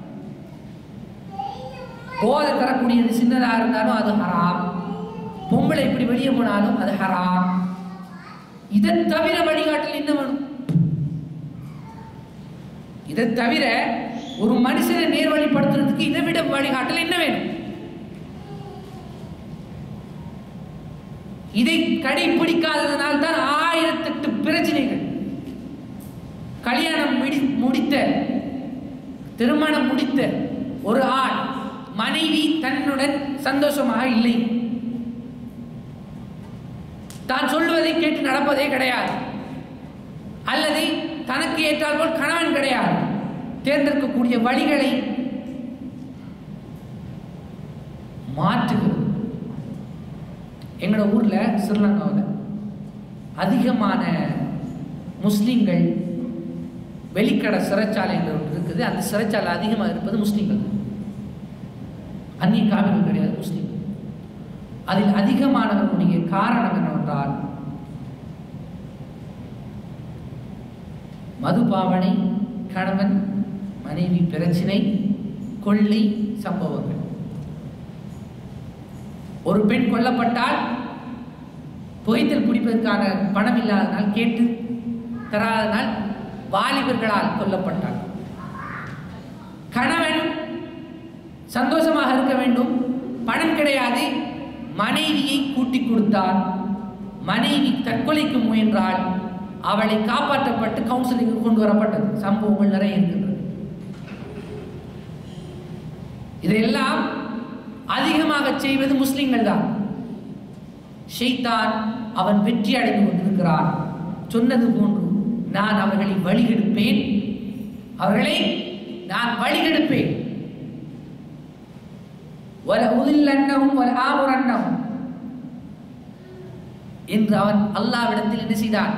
போதை தரக்கூடியது சின்னதாக இருந்தாலும் அது ஹராம் பொம்பளை இப்படி வெளியே போனாலும் அது ஹராம் இதை தவிர வழிகாட்டல் என்ன வேணும் இதை தவிர ஒரு மனுஷனை நேர்வழிப்படுத்துறதுக்கு இதை விட வழிகாட்டல் என்ன வேணும் இதை கடைபிடிக்காததனால் தான் ஆயிரத்தெட்டு பிரச்சனைகள் கல்யாணம் முடி முடித்த திருமணம் முடித்த ஒரு ஆண் மனைவி தன்னுடன் சந்தோஷமாக இல்லை தான் சொல்வதை கேட்டு நடப்பதே கிடையாது அல்லது தனக்கு ஏற்றால் போல் கணவன் கிடையாது தேர்ந்தெடுக்கக்கூடிய வழிகளை மாற்றுகிறது எங்களோட ஊரில் ஸ்ரீலங்காவில் அதிகமான முஸ்லீம்கள் வெளிக்கடை சிறைச்சாலைகள் ஒன்று இருக்குது அந்த சிறைச்சாலை அதிகமாக இருப்பது முஸ்லீம்கள் அந்நிய காவிர்கள் கிடையாது முஸ்லீம்கள் அதில் அதிகமானவர்களுடைய காரணம் என்னவென்றால் மதுபாவனை கணவன் மனைவி பிரச்சினை கொள்ளை சம்பவங்கள் ஒரு பெண் கொல்லப்பட்டால் புகைத்தல் குடிப்பதற்கான பணம் இல்லாதனால் கேட்டு தராதனால் வாலிபர்களால் கொல்லப்பட்டார் கணவன் சந்தோஷமாக இருக்க வேண்டும் பணம் கிடையாது மனைவியை கூட்டிக் கொடுத்தார் மனைவி தற்கொலைக்கு முயன்றால் அவளை காப்பாற்றப்பட்டு கவுன்சிலிங்கு கொண்டு வரப்பட்டது சம்பவங்கள் நிறைய இருக்கின்றது இதையெல்லாம் அதிகமாக செய்வது முஸ்லிம்கள் தான் ஷெய்தான் அவன் வெற்றி அடைந்து கொண்டிருக்கிறான் சொன்னது போன்று நான் அவர்களை வழிகெடுப்பேன் அவர்களை நான் வழிகெடுப்பேன் வல உதில்லன்னவும் வல ஆமுரன்னவும் என்று அவன் அல்லாவிடத்தில் என்ன செய்தான்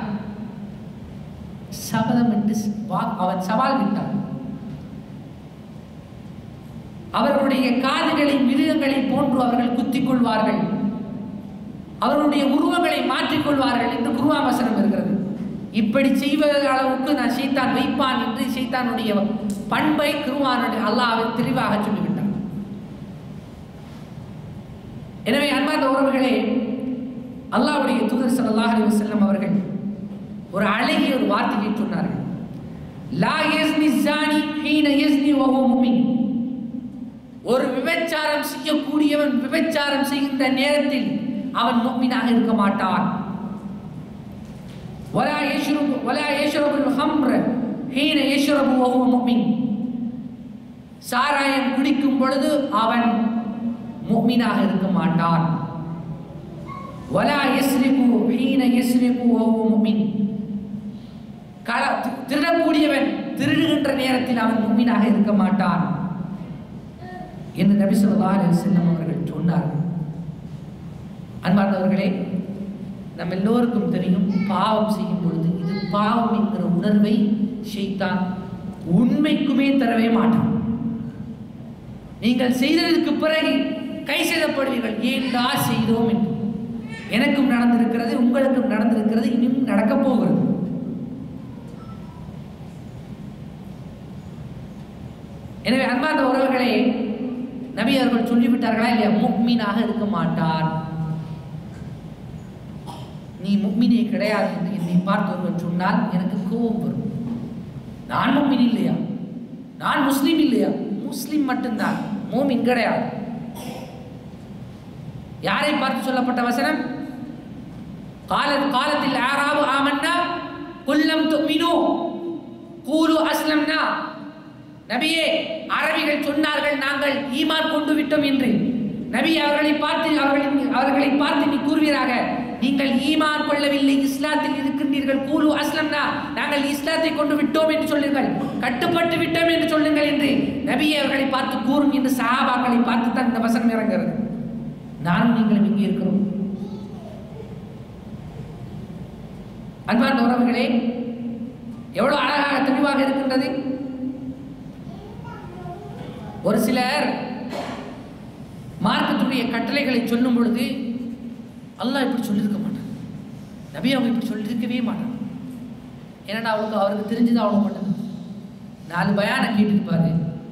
சபதம் என்று வா- அவன் சவால் விட்டான் அவர்களுடைய காதுகளை மிருகங்களை போன்று அவர்கள் குத்திக் கொள்வார்கள் அவர்களுடைய உருவங்களை மாற்றிக்கொள்வார்கள் என்று குருவா வசனம் இருக்கிறது இப்படி செய்வது அளவுக்கு நான் சைத்தான் வைப்பான் என்று சைத்தானுடைய பண்பை குருவானுடைய அல்லாஹ் தெளிவாக சொல்லிவிட்டார் எனவே அன்பார்ந்த உறவுகளே அல்லாஹ்வுடைய தூதர் ஸல்லல்லாஹு அலைஹி வஸல்லம் அவர்கள் ஒரு அழகிய ஒரு வார்த்தையை சொன்னார்கள் லா யஸ்னி ஸானி ஹீன யஸ்னி வஹுவ முஃமின் ஒரு விபச்சாரம் செய்யக்கூடியவன் விபச்சாரம் செய்கின்ற நேரத்தில் அவன் முஃமினாக இருக்க மாட்டான் ولا يشرب ولا يشرب الخمر حين يشرب وهو مؤمن சாராயம் குடிக்கும் பொழுது அவன் முஃமினாக இருக்க மாட்டான் ولا يسرق حين يسرق وهو مؤمن கள திருடக்கூடியவன் திருடுகின்ற நேரத்தில் அவன் முஃமினாக இருக்க மாட்டான் என்று நபி ஸல்லல்லாஹு அலைஹி வஸல்லம் அவர்கள் சொன்னார்கள் அன்பார்ந்தவர்களே நம்ம எல்லோருக்கும் தெரியும் பாவம் செய்யும் பொழுது இது பாவம் என்கிற உணர்வை ஷைத்தான் உண்மைக்குமே தரவே மாட்டான் நீங்கள் செய்ததற்கு பிறகு கை செய்தப்படுவீர்கள் ஏன்டா செய்தோம் என்று எனக்கும் நடந்திருக்கிறது உங்களுக்கும் நடந்திருக்கிறது இன்னும் நடக்கப் போகிறது எனவே அன்பார்ந்த உறவுகளே நபி அவர்கள் சொல்லிவிட்டார்களா இல்லையா முக்மீனாக இருக்க மாட்டான் நீ முக்மினே கிடையாது என்று என்னை பார்த்து ஒருவன் சொன்னால் எனக்கு கோபம் வரும் நான் முக்மின் இல்லையா நான் முஸ்லீம் இல்லையா முஸ்லீம் மட்டும்தான் மூமின் கிடையாது யாரை பார்த்து சொல்லப்பட்ட வசனம் கால காலத்தில் ஆராபு ஆமன்னா குல்லம் துமினு கூலு அஸ்லம்னா நபியே அரபிகள் சொன்னார்கள் நாங்கள் ஈமான் கொண்டு விட்டோம் என்று நபி அவர்களை பார்த்து அவர்களின் அவர்களை பார்த்து நீ கூறுவீராக நீங்கள் ஈமான் கொள்ளவில்லை இஸ்லாத்தில் இருக்கின்றீர்கள் கூலு அஸ்லம்னா நாங்கள் இஸ்லாத்தை கொண்டு விட்டோம் என்று சொல்லுங்கள் கட்டுப்பட்டு விட்டோம் என்று சொல்லுங்கள் என்று நபி அவர்களை பார்த்து கூறும் என்று சஹாபாக்களை பார்த்து தான் இந்த வசனம் இறங்குகிறது நானும் நீங்களும் இங்கே இருக்கிறோம் அன்பார்ந்த உறவுகளே எவ்வளவு அழகாக தெளிவாக இருக்கின்றது ஒரு சிலர் மார்க்கத்துடைய கட்டளைகளை சொல்லும் பொழுது அல்லாஹ் இப்படி சொல்லியிருக்க மாட்டான் நபி அவங்க இப்படி சொல்லியிருக்கவே மாட்டான் ஏன்னா அவளுக்கு அவருக்கு தெரிஞ்சது அவ்வளோ மட்டும் நாலு பயானை கேட்டிருப்பாரு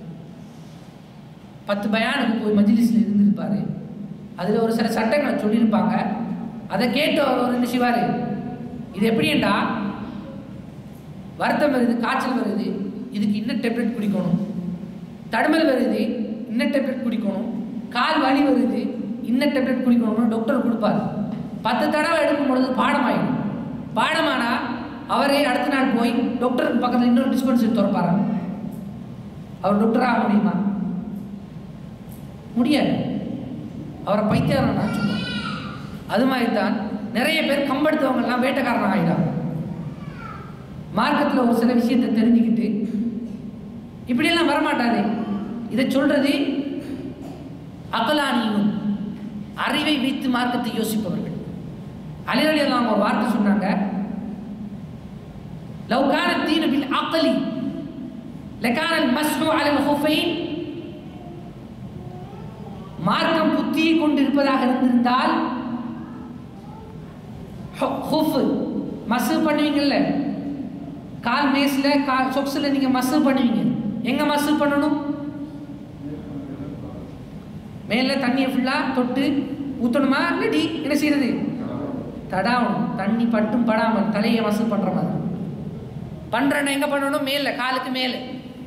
பத்து பயானுக்கு போய் மஜ்லிஸில் இருந்திருப்பாரு அதில் ஒரு சில சட்டங்களை சொல்லியிருப்பாங்க அதை கேட்டு அவர் ஒரு என்ன செய்வார் இது எப்படின்டா வருத்தம் வருது காய்ச்சல் வருது இதுக்கு இன்னும் டெப்லெட் குடிக்கணும் தடுமல் வருது இன்னும் டெப்லெட் குடிக்கணும் கால் வலி வருது இன்னும் டெப்லெட் குடிக்கணும்னு டாக்டர் கொடுப்பாரு பத்து தடவை எடுக்கும் பொழுது பாடமாயிடும் பாடமானா அவரே அடுத்த நாள் போய் டாக்டருக்கு பக்கத்தில் இன்னொரு டிஸ்பென்சரி திறப்பாரு அவர் டாக்டர் ஆக முடியுமா முடியாது அவரை பைத்தியாரம் நான் சொல்லுவேன் அது மாதிரி தான் நிறைய பேர் கம்பெடுத்தவங்கெல்லாம் வேட்டைக்காரன் ஆகிடாங்க மார்க்கத்தில் ஒரு சில விஷயத்தை தெரிஞ்சுக்கிட்டு இப்படியெல்லாம் வரமாட்டாதே இதை சொல்றது அகலானியும் அறிவை வைத்து மார்க்கத்தை யோசிப்பவர்கள் அலிரலி எல்லாம் ஒரு வார்த்தை சொன்னாங்க லவ் கான தீனு பில் அகலி லகான மஸ்ஹு அலல் ஹுஃபைன் மார்க்கம் புத்தியை கொண்டு இருப்பதாக இருந்திருந்தால் ஹுஃப் மசு பண்ணுவீங்கல்ல கால் மேஸில் கால் சொக்ஸில் நீங்கள் மசு பண்ணுவீங்க எங்கே மசு பண்ணணும் மேலே தண்ணியை ஃபுல்லாக தொட்டு ஊற்றணுமா இல்லாட்டி என்ன செய்யறது தடாவணும் தண்ணி பட்டும் படாமல் தலையை மசு பண்ணுற மாதிரி பண்ணுறேன்னு எங்கே பண்ணணும் மேலே காலுக்கு மேலே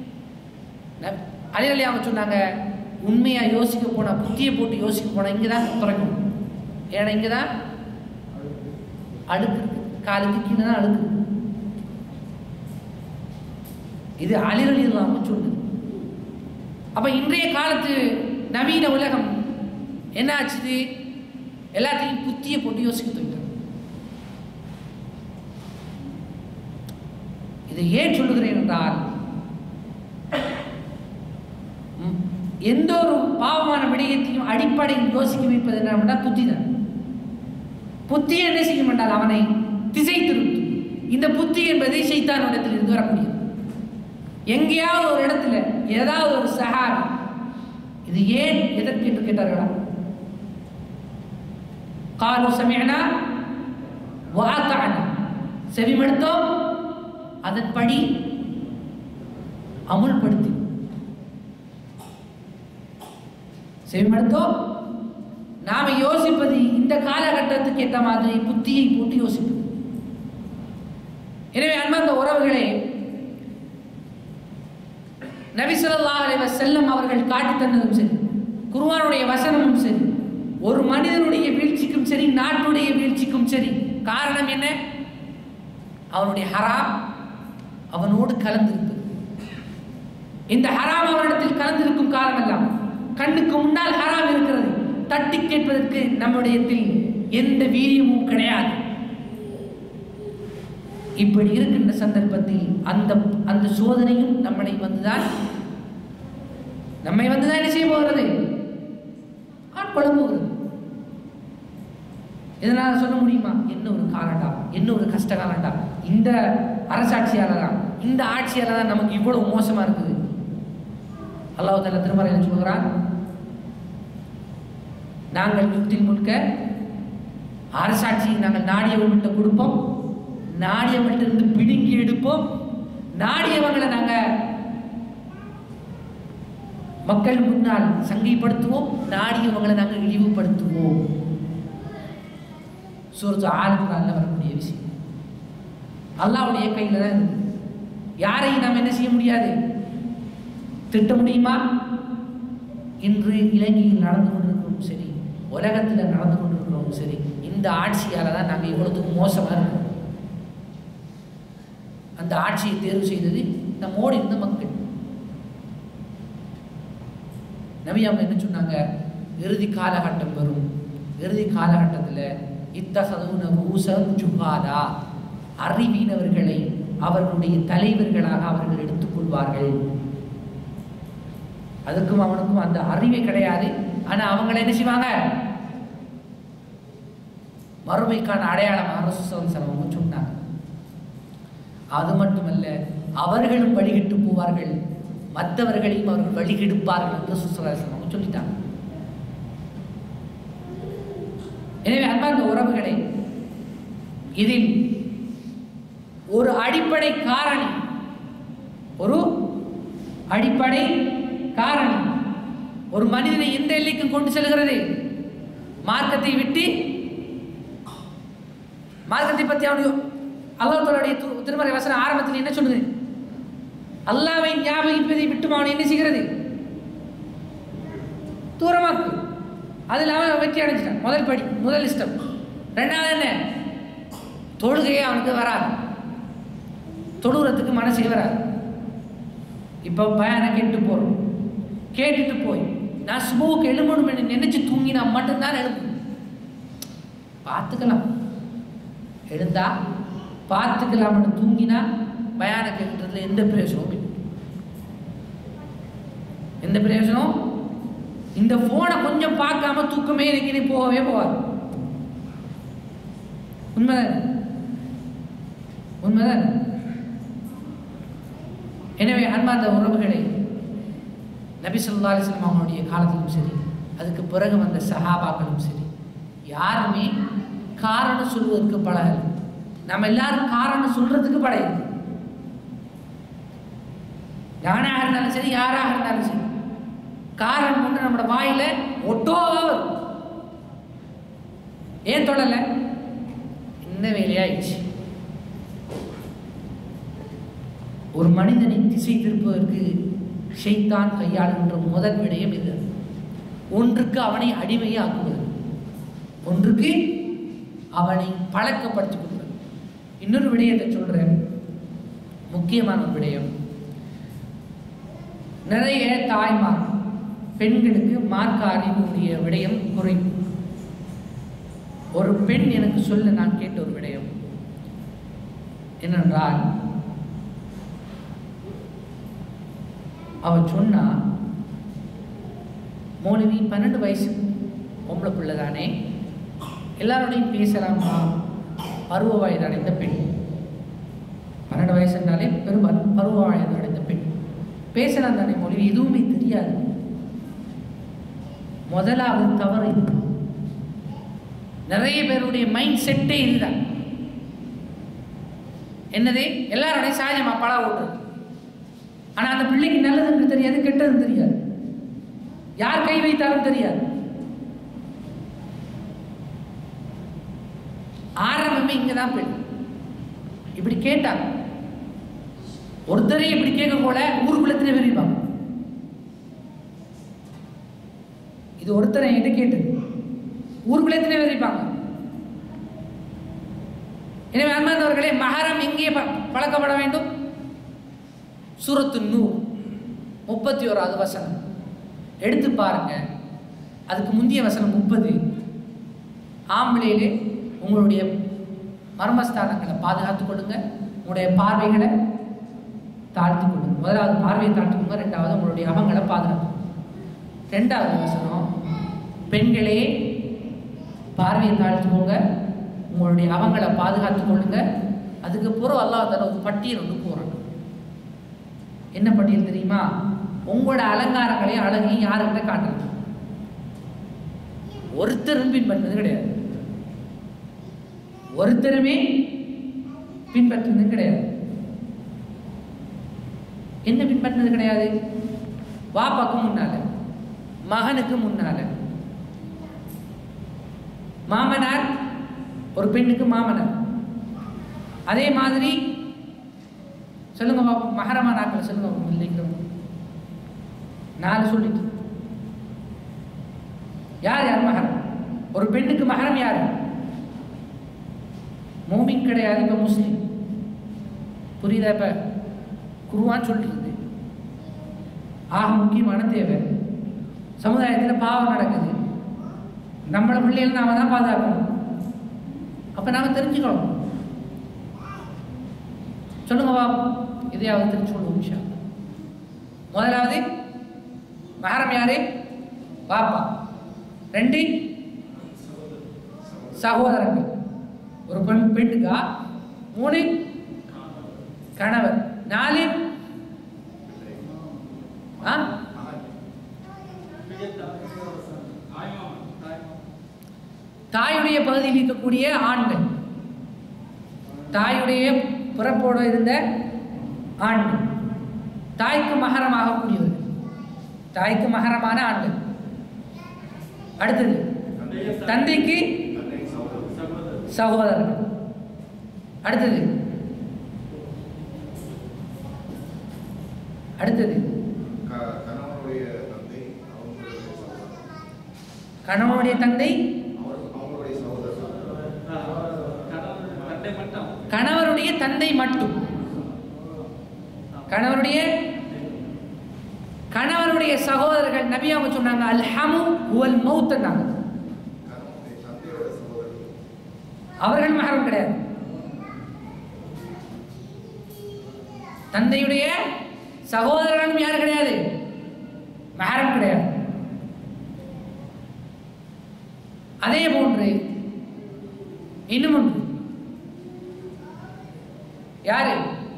அலிரலி அவங்க சொன்னாங்க உண்மையாக யோசிக்க போனால் புத்தியை போட்டு யோசிக்க போனால் இங்கே தான் பிறக்கணும் ஏன்னா இங்கே தான் அடுக்கு இருக்கு. காலுக்கு கீழே தான் அடுக்கு இருக்கு. இது அலிரலி இல்லாமல் சொல்லுது அப்ப இன்றைய காலத்து நவீன உலகம் என்ன ஆச்சுது எல்லாத்தையும் புத்தியை போட்டு யோசிக்க தோங்கிட்டாங்க இதை ஏன் சொல்லுகிறேன் என்றால் ம், எந்த ஒரு பாவமான விடயத்தையும் அடிப்படையில் யோசிக்க வைப்பது என்னவென்றா புத்தி தான் புத்தி என்ன செய்யும் என்றால் அவனை திசை திருத்தும் இந்த புத்தி என்பது சைத்தானிடத்தில் இருந்து வரக்கூடியது எங்கேயாவது ஒரு இடத்துல ஏதாவது ஒரு சஹாபி இது ஏன் எதற்கு என்று கேட்டார்களா காலு சமயனா வாத்தான செவிமடுத்தோம் அதன்படி அமுல்படுத்தி செவிமடுத்தோம் நாம யோசிப்பது இந்த காலகட்டத்துக்கு ஏற்ற மாதிரி புத்தியை போட்டு யோசிப்பது எனவே அன்பார்ந்த உறவுகளே நபி ஸல்லல்லாஹு அலைஹி வஸல்லம் அவர்கள் காட்டி தந்ததும் சரி குர்ஆனுடைய வசனமும் சரி ஒரு மனிதனுடைய வீழ்ச்சிக்கும் சரி நாட்டுடைய வீழ்ச்சிக்கும் சரி காரணம் என்ன அவனுடைய ஹராம் அவனோடு கலந்திருப்பது இந்த ஹராம் அவனிடத்தில் கலந்திருக்கும் காலமெல்லாம் கண்ணுக்கு முன்னால் ஹராம் இருக்கிறது தட்டி கேட்பதற்கு நம்முடையத்தில் எந்த வீரியமும் கிடையாது இப்படி இருக்கின்ற சந்தர்ப்பத்தில் அந்த அந்த சோதனையும் நம்மளை வந்துதான் நம்மை வந்துதான் என்ன செய்ய போகிறது ஆட்கொள்ள போகிறது இதனால் சொல்ல முடியுமா என்ன ஒரு காலண்டா என்ன ஒரு கஷ்ட காலண்டா இந்த அரசாட்சியால தான் இந்த ஆட்சியால தான் நமக்கு இவ்வளவு மோசமா இருக்குது அல்லாஹ் தஆலா திருமறையில் சொல்கிறான் நாங்கள் யுக்தில் முழுக்க அரசாட்சியை நாங்கள் நாடியவங்கள்ட்ட கொடுப்போம் நாடியவங்கள்ட்ட இருந்து பிடுங்கி எடுப்போம் நாடியவங்களை நாங்க மக்கள் முன்னால் சங்கைப்படுத்துவோம் நாடியவங்களை நாங்கள் இழிவுபடுத்துவோம் சூரத்து ஆளுக்குறான்ல வரக்கூடிய விஷயம் அல்லாவுடைய கையில் தான் இருக்கு யாரையும் நாம் என்ன செய்ய முடியாது திட்ட முடியுமா இன்று இலங்கையில் நடந்து கொண்டிருக்கிறோம் சரி உலகத்தில் நடந்து கொண்டிருக்கிறோம் சரி இந்த ஆட்சியால தான் நாங்கள் இவ்வளவுக்கு மோசமாக இருக்கோம் அந்த ஆட்சியை தேர்வு செய்தது நம்மோடு இருந்த மக்கள் நபி அவங்க என்ன சொன்னாங்க இறுதி காலகட்டம் வரும் இறுதி காலகட்டத்தில் இத்தகதுன ரூசம் ஜுகாதா அறிவீனவர்களை அவர்களுடைய தலைவர்களாக அவர்கள் எடுத்துக்கொள்வார்கள் அதுக்கும் அவனுக்கும் அந்த அறிவே கிடையாது ஆனா அவங்களை என்ன செய்வாங்க மறுமைக்கான அடையாளம் அரசு சலம் சொன்னாங்க அது மட்டுமல்ல அவர்களும் வழிகிட்டு போவார்கள் மற்றவர்களையும் அவர்கள் வழிகெடுப்பார்கள் என்று சுசலாசனம் அவங்க சொல்லிட்டாங்க எனவே அன்பார்ந்த உறவுகளை இதில் ஒரு அடிப்படை காரணி ஒரு அடிப்படை காரணி ஒரு மனிதனை எந்த எல்லைக்கும் கொண்டு செல்கிறது மார்க்கத்தை விட்டு மார்க்கத்தை பற்றி அவனுடைய அல்லாஹ்வுடைய திருமறை வசனம் ஆரம்பத்தில் என்ன சொல்லுது அல்லாவை ஞாபகிப்பதை விட்டு அவன் என்ன செய்கிறது தூரமாக்கு அதில் அவன் வெற்றி அடைஞ்சிட்டான் முதல் படி முதல் இஷ்டம் ரெண்டாவது என்ன தொழுகையே அவனுக்கு வராது தொழுகிறதுக்கு மனசே வராது இப்போ பயனை கேட்டு போகிறோம் கேட்டுட்டு போய் நான் சுபவுக்கு எழும்பணும் நினைச்சு தூங்கினா மட்டும்தான் எழும்பு பார்த்துக்கலாம் எழுந்தா பார்த்துக்கலாம்னு தூங்கினா பயான கேட்கறதுல எந்த பிரயோஜனமும் இல்லை எந்த பிரயோஜனம் இந்த போனை கொஞ்சம் பார்க்காம தூக்கமே எனக்கு இனி போகவே போகாது உண்மைதான் உண்மைதான் எனவே அன்பார்ந்த உறவுகளை நபி சொல்லா அலிஸ்லாம் அவங்களுடைய காலத்திலும் சரி அதுக்கு பிறகு வந்த சஹாபாக்களும் சரி யாருமே காரணம் சொல்வதற்கு பழகலை நம்ம எல்லாரும் காரணம் சொல்றதுக்கு படையுது யானாக இருந்தாலும் சரி யாராக இருந்தாலும் சரி காரணம் கொண்டு நம்மளோட வாயில ஒட்டோவா வரும் ஏன் தொடல இந்த வேலையாயிடுச்சு ஒரு மனிதனை திசை திருப்பதற்கு ஷைத்தான் கையாளுகின்ற முதல் விடயம் இது ஒன்றுக்கு அவனை அடிமையாக்குவது ஒன்றுக்கு அவனை பழக்கப்படுத்திக் கொள்வது இன்னொரு விடயத்தை சொல்றேன் முக்கியமான ஒரு விடயம் நிறைய தாய்மார் பெண்களுக்கு மார்க்க அறிவுடைய விடயம் குறைவு ஒரு பெண் எனக்கு சொல்ல நான் கேட்ட ஒரு விடயம் என்னென்றால் அவ சொன்னா மௌலவி பன்னெண்டு வயசு பொம்பளை பிள்ளை தானே எல்லாரோடையும் பேசலாமா பருவ வயது அடைந்த பெண் பன்னெண்டு வயசு என்றாலே பெரும் பரு- பருவ வயது அடைந்த பெண் பேசலாம் தானே மொழி எதுவுமே தெரியாது முதலாவது தவறு இது நிறைய பேருடைய மைண்ட் செட்டே இதுதான் என்னது எல்லாருடைய சகஜமா பழ ஓட்டுறது ஆனா அந்த பிள்ளைக்கு நல்லதுன்னு தெரியாது கெட்டதுன்னு தெரியாது யார் கை வைத்தாலும் தெரியாது ஆரம்பமே இங்கதான் பெண் இப்படி கேட்டாங்க ஒருத்தரே இப்படி கேட்க போல ஊருக்குள்ள எத்தனை பேர் இருப்பாங்க இது ஒருத்தரை என்கிட்ட கேட்டது ஊருக்குள்ள எத்தனை பேர் இருப்பாங்க எனவே அன்பார்ந்தவர்களே மகரம் எங்கே ப- பழக்கப்பட வேண்டும் சூரத்து நூ முப்பத்தி ஓராவது வசனம் எடுத்து பாருங்க அதுக்கு முந்தைய வசனம் முப்பது ஆம்பளையிலே உங்களுடைய மர்மஸ்தானங்களை பாதுகாத்துக் கொள்ளுங்க உங்களுடைய பார்வைகளை தாழ்த்திக் கொள்ளுங்க முதலாவது பார்வையை தாழ்த்திக்கோங்க ரெண்டாவது உங்களுடைய அவங்களை பாதுகாத்துக்கோங்க ரெண்டாவது வசனம் பெண்களே பார்வையை தாழ்த்துக்கோங்க உங்களுடைய அவங்களை பாதுகாத்துக் கொள்ளுங்க அதுக்கு பிறகு அல்லாஹ் தஆலா ஒரு பட்டியல் ஒன்று போகிறான் என்ன பட்டியல் தெரியுமா உங்களோட அலங்காரங்களையும் அழகையும் யாருக்கிட்ட காட்டலாம் ஒருத்தரும் பின்பற்றுவது கிடையாது ஒருத்தருமே பின்பற்றுவது கிடையாது என்ன பின்பற்றுவது கிடையாது வாப்பாக்கு முன்னால மகனுக்கு முன்னால மாமனார் ஒரு பெண்ணுக்கு மாமனார் அதே மாதிரி சொல்லுங்க பாப்போம் மகரமா நாட்கள் சொல்லுங்க பாப்போம், இல்லைங்கிறவங்க நாலு சொல்லிட்டு யார் யார் மகரம் ஒரு பெண்ணுக்கு மகரம் யார் மூமின் கிடையாது இப்ப முஸ்லீம் புரியுதா இப்ப குருவான் சொல்லிட்டு ஆக முக்கியமான தேவை சமுதாயத்தில் பாவம் நடக்குது நம்மள பிள்ளைகள் நாம தான் பாதுகாக்கணும் அப்ப நாம தெரிஞ்சுக்கணும் சொல்லுங்க பாப்போம் இதையாவது தெரிஞ்சு சொல்லுவோம் இன்ஷா அல்லாஹ். முதலாவது மகரம் யாரு பாப்பா ரெண்டு சகோதரங்கள் ஒரு பெண் பெண்ணுக்கா மூணு கணவர் நாலு ஆ தாயுடைய பகுதியில் இருக்கக்கூடிய ஆண்கள் தாயுடைய பிறப்போடு இருந்த ஆண்கள் தாய்க்கு மகரமாகக்கூடியவர்கள் தாய்க்கு மகரமான ஆண்கள் அடுத்தது தந்தைக்கு சகோதரர்கள் அடுத்தது அடுத்தது க- கணவனுடைய தந்தை அவங்களுடைய சகோதரர் கணவனுடைய தந்தை அவர் அவங்களுடைய சகோதரர் கணவருடைய தந்தை மட்டும் கணவருடைய கணவருடைய சகோதரர்கள் நபி அவங்க சொன்னாங்க அல்ஹமு உவல் மௌத்தன்னாங்க கணவனுடைய தந்தையோட சகோதரர் அவர்கள் மகரம் கிடையாது தந்தையுடைய சகோதரர்களும் யார் கிடையாது மகரம் கிடையாது அதே போன்று இன்னும் ஒன்று யாரு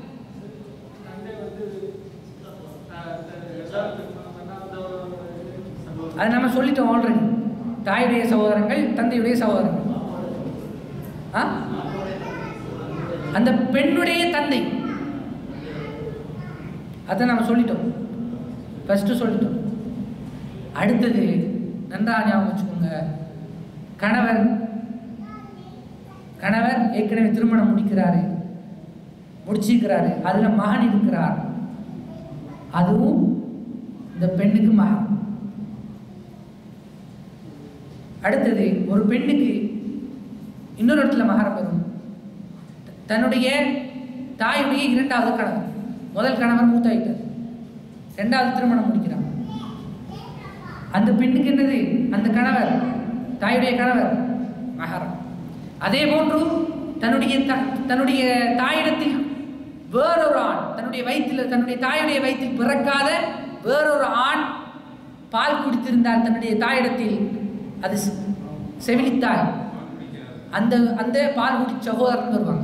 அது நம்ம சொல்லிட்டோம் ஆல்ரெடி தாயுடைய சகோதரங்கள் தந்தையுடைய சகோதரங்கள் ஆ? அந்த பெண்ணுடைய தந்தை அதை நம்ம சொல்லிட்டோம் ஃபர்ஸ்ட் சொல்லிட்டோம் அடுத்தது நன்றா ஞாபகம் வச்சுக்கோங்க கணவர் கணவர் ஏற்கனவே திருமணம் முடிக்கிறாரு முடிச்சிருக்கிறாரு அதுல மகன் இருக்கிறார் அதுவும் இந்த பெண்ணுக்கு மகன் அடுத்தது ஒரு பெண்ணுக்கு இன்னொரு இடத்துல மகரம் வரும் தன்னுடைய தாயுடைய இரண்டாவது கணவர் முதல் கணவர் மூத்தாயிட்டார் ரெண்டாவது திருமணம் முடிக்கிறார் அந்த பெண்ணுக்கு என்னது அந்த கணவர் தாயுடைய கணவர் மகரம் அதே போன்று தன்னுடைய த- தன்னுடைய தாயிடத்தில் வேறொரு ஆண் தன்னுடைய வயிற்றில் தன்னுடைய தாயுடைய வயிற்றில் பிறக்காத வேறொரு ஆண் பால் குடித்திருந்தால் தன்னுடைய தாயிடத்தில் அது செ- செவிலித்தாய் அந்த அந்த பால் குடி சகோதரன் வருவாங்க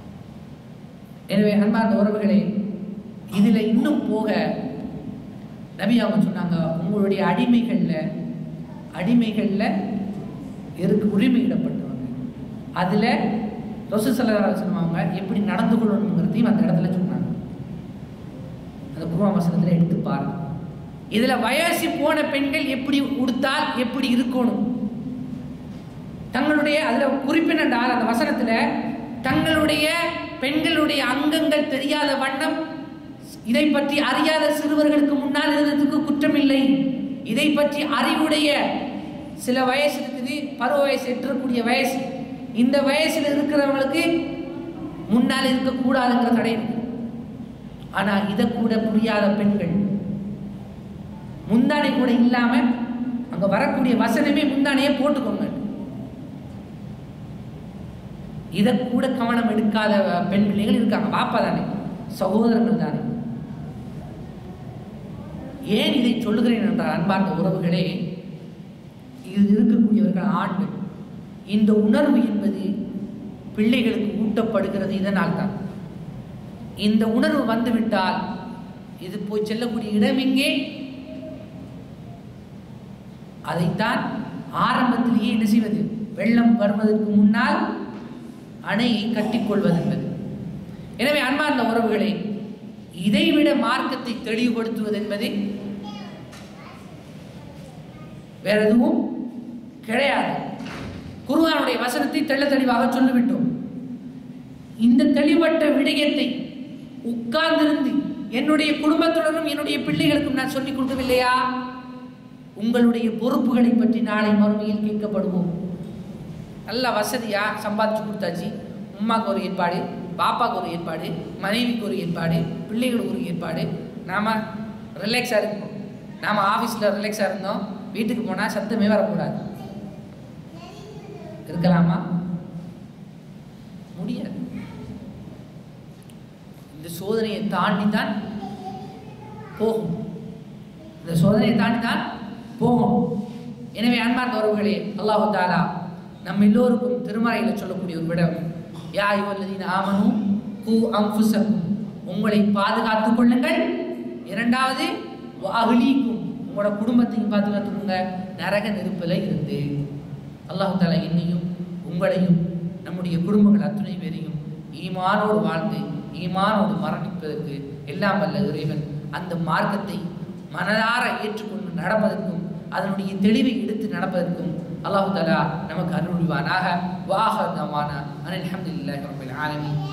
எனவே அன்பார்ந்த உறவுகளே இதுல இன்னும் போக நபி அவங்க சொன்னாங்க உங்களுடைய அடிமைகளில் அடிமைகளில் இருக்கு உரிமையிடப்பட்டவங்க அதில் ரொசு சல்லா சொன்னவங்க எப்படி நடந்து கொள்ளணுங்கிறதையும் அந்த இடத்துல சொன்னாங்க அந்த குருவா வசனத்தில் எடுத்து பாருங்க இதில் வயசு போன பெண்கள் எப்படி உடுத்தால் எப்படி இருக்கணும் தங்களுடைய அதில் குறிப்பிட்டால் அந்த வசனத்தில் தங்களுடைய பெண்களுடைய அங்கங்கள் தெரியாத வண்ணம் இதை பற்றி அறியாத சிறுவர்களுக்கு முன்னால் இருந்ததுக்கு குற்றமில்லை இதை பற்றி அறிவுடைய சில வயசு இருக்குது பருவ வயசு எட்டக்கூடிய வயசு இந்த வயசில் இருக்கிறவங்களுக்கு முன்னால் இருக்கக்கூடாதுங்கிற தடை இருக்கு ஆனால் இதை கூட புரியாத பெண்கள் முந்தானை கூட இல்லாம அங்க வரக்கூடிய வசனமே முந்தானையே போட்டுக்கோங்க இதை கூட கவனம் எடுக்காத பெண் பிள்ளைகள் இருக்காங்க பாப்பா தானே சகோதரர்கள் தானே ஏன் இதை சொல்லுகிறேன் என்றால் அன்பார்ந்த உறவுகளே இது இருக்கக்கூடியவர்கள் ஆண்கள் இந்த உணர்வு என்பது பிள்ளைகளுக்கு ஊட்டப்படுகிறது இதனால் தான் இந்த உணர்வு வந்துவிட்டால் இது போய் செல்லக்கூடிய இடம் எங்கே அதைத்தான் ஆரம்பத்திலேயே என்ன செய்வது வெள்ளம் வருவதற்கு முன்னால் அணையை கட்டிக்கொள்வது என்பது எனவே அன்பார்ந்த உறவுகளே இதைவிட மார்க்கத்தை தெளிவுபடுத்துவது என்பது வேற எதுவும் கிடையாது குருவானுடைய வசனத்தை தெள்ள தெளிவாக சொல்லிவிட்டோம் இந்த தெளிவற்ற விடயத்தை உட்கார்ந்திருந்து என்னுடைய குடும்பத்துடனும் என்னுடைய பிள்ளைகளுக்கும் நான் சொல்லிக் கொடுக்கவில்லையா உங்களுடைய பொறுப்புகளை பற்றி நாளை மறுமையில் கேட்கப்படுவோம் நல்ல வசதியா சம்பாதிச்சு கொடுத்தாச்சு உமாக்கு ஒரு ஏற்பாடு பாப்பாக்கு ஒரு ஏற்பாடு மனைவிக்கு ஒரு ஏற்பாடு பிள்ளைகளுக்கு ஒரு ஏற்பாடு நாம ரிலாக்ஸாக இருக்கணும் நாம ஆஃபீஸில் ரிலாக்ஸாக இருந்தோம் வீட்டுக்கு போனால் சத்தமே வரக்கூடாது இருக்கலாமா முடியாது இந்த சோதனையை தாண்டி தான் போகும் இந்த சோதனையை தாண்டி தான் போகும் எனவே அன்பார்ந்த உறவுகளே அல்லாஹு தாலா நம்ம எல்லோருக்கும் திருமறையில் சொல்லக்கூடிய ஒரு விடம் யா இவல்லதீன ஆமனும் கூ அம்புசக்கும் உங்களை பாதுகாத்துக் கொள்ளுங்கள் இரண்டாவது அகிலீக்கும் உங்களோட குடும்பத்தையும் பாதுகாத்துக்கோங்க நரக நெருப்பில் இருந்து அல்லாஹு தாலா என்னையும் உங்களையும் நம்முடைய குடும்பங்கள் அத்துணை பேரையும் ஈமானோடு வாழ்ந்து ஈமானோடு மரணிப்பதற்கு எல்லாம் வல்ல இறைவன் அந்த மார்க்கத்தை மனதார ஏற்றுக்கொண்டு நடப்பதற்கும் அதனுடைய தெளிவை எடுத்து நடப்பதற்கும் அல்லாஹு தலா நமக்கு அருள்வானாக வாஹ நவானா அனில் அஹமதுல்லாஹி ரபில் ஆலமீன்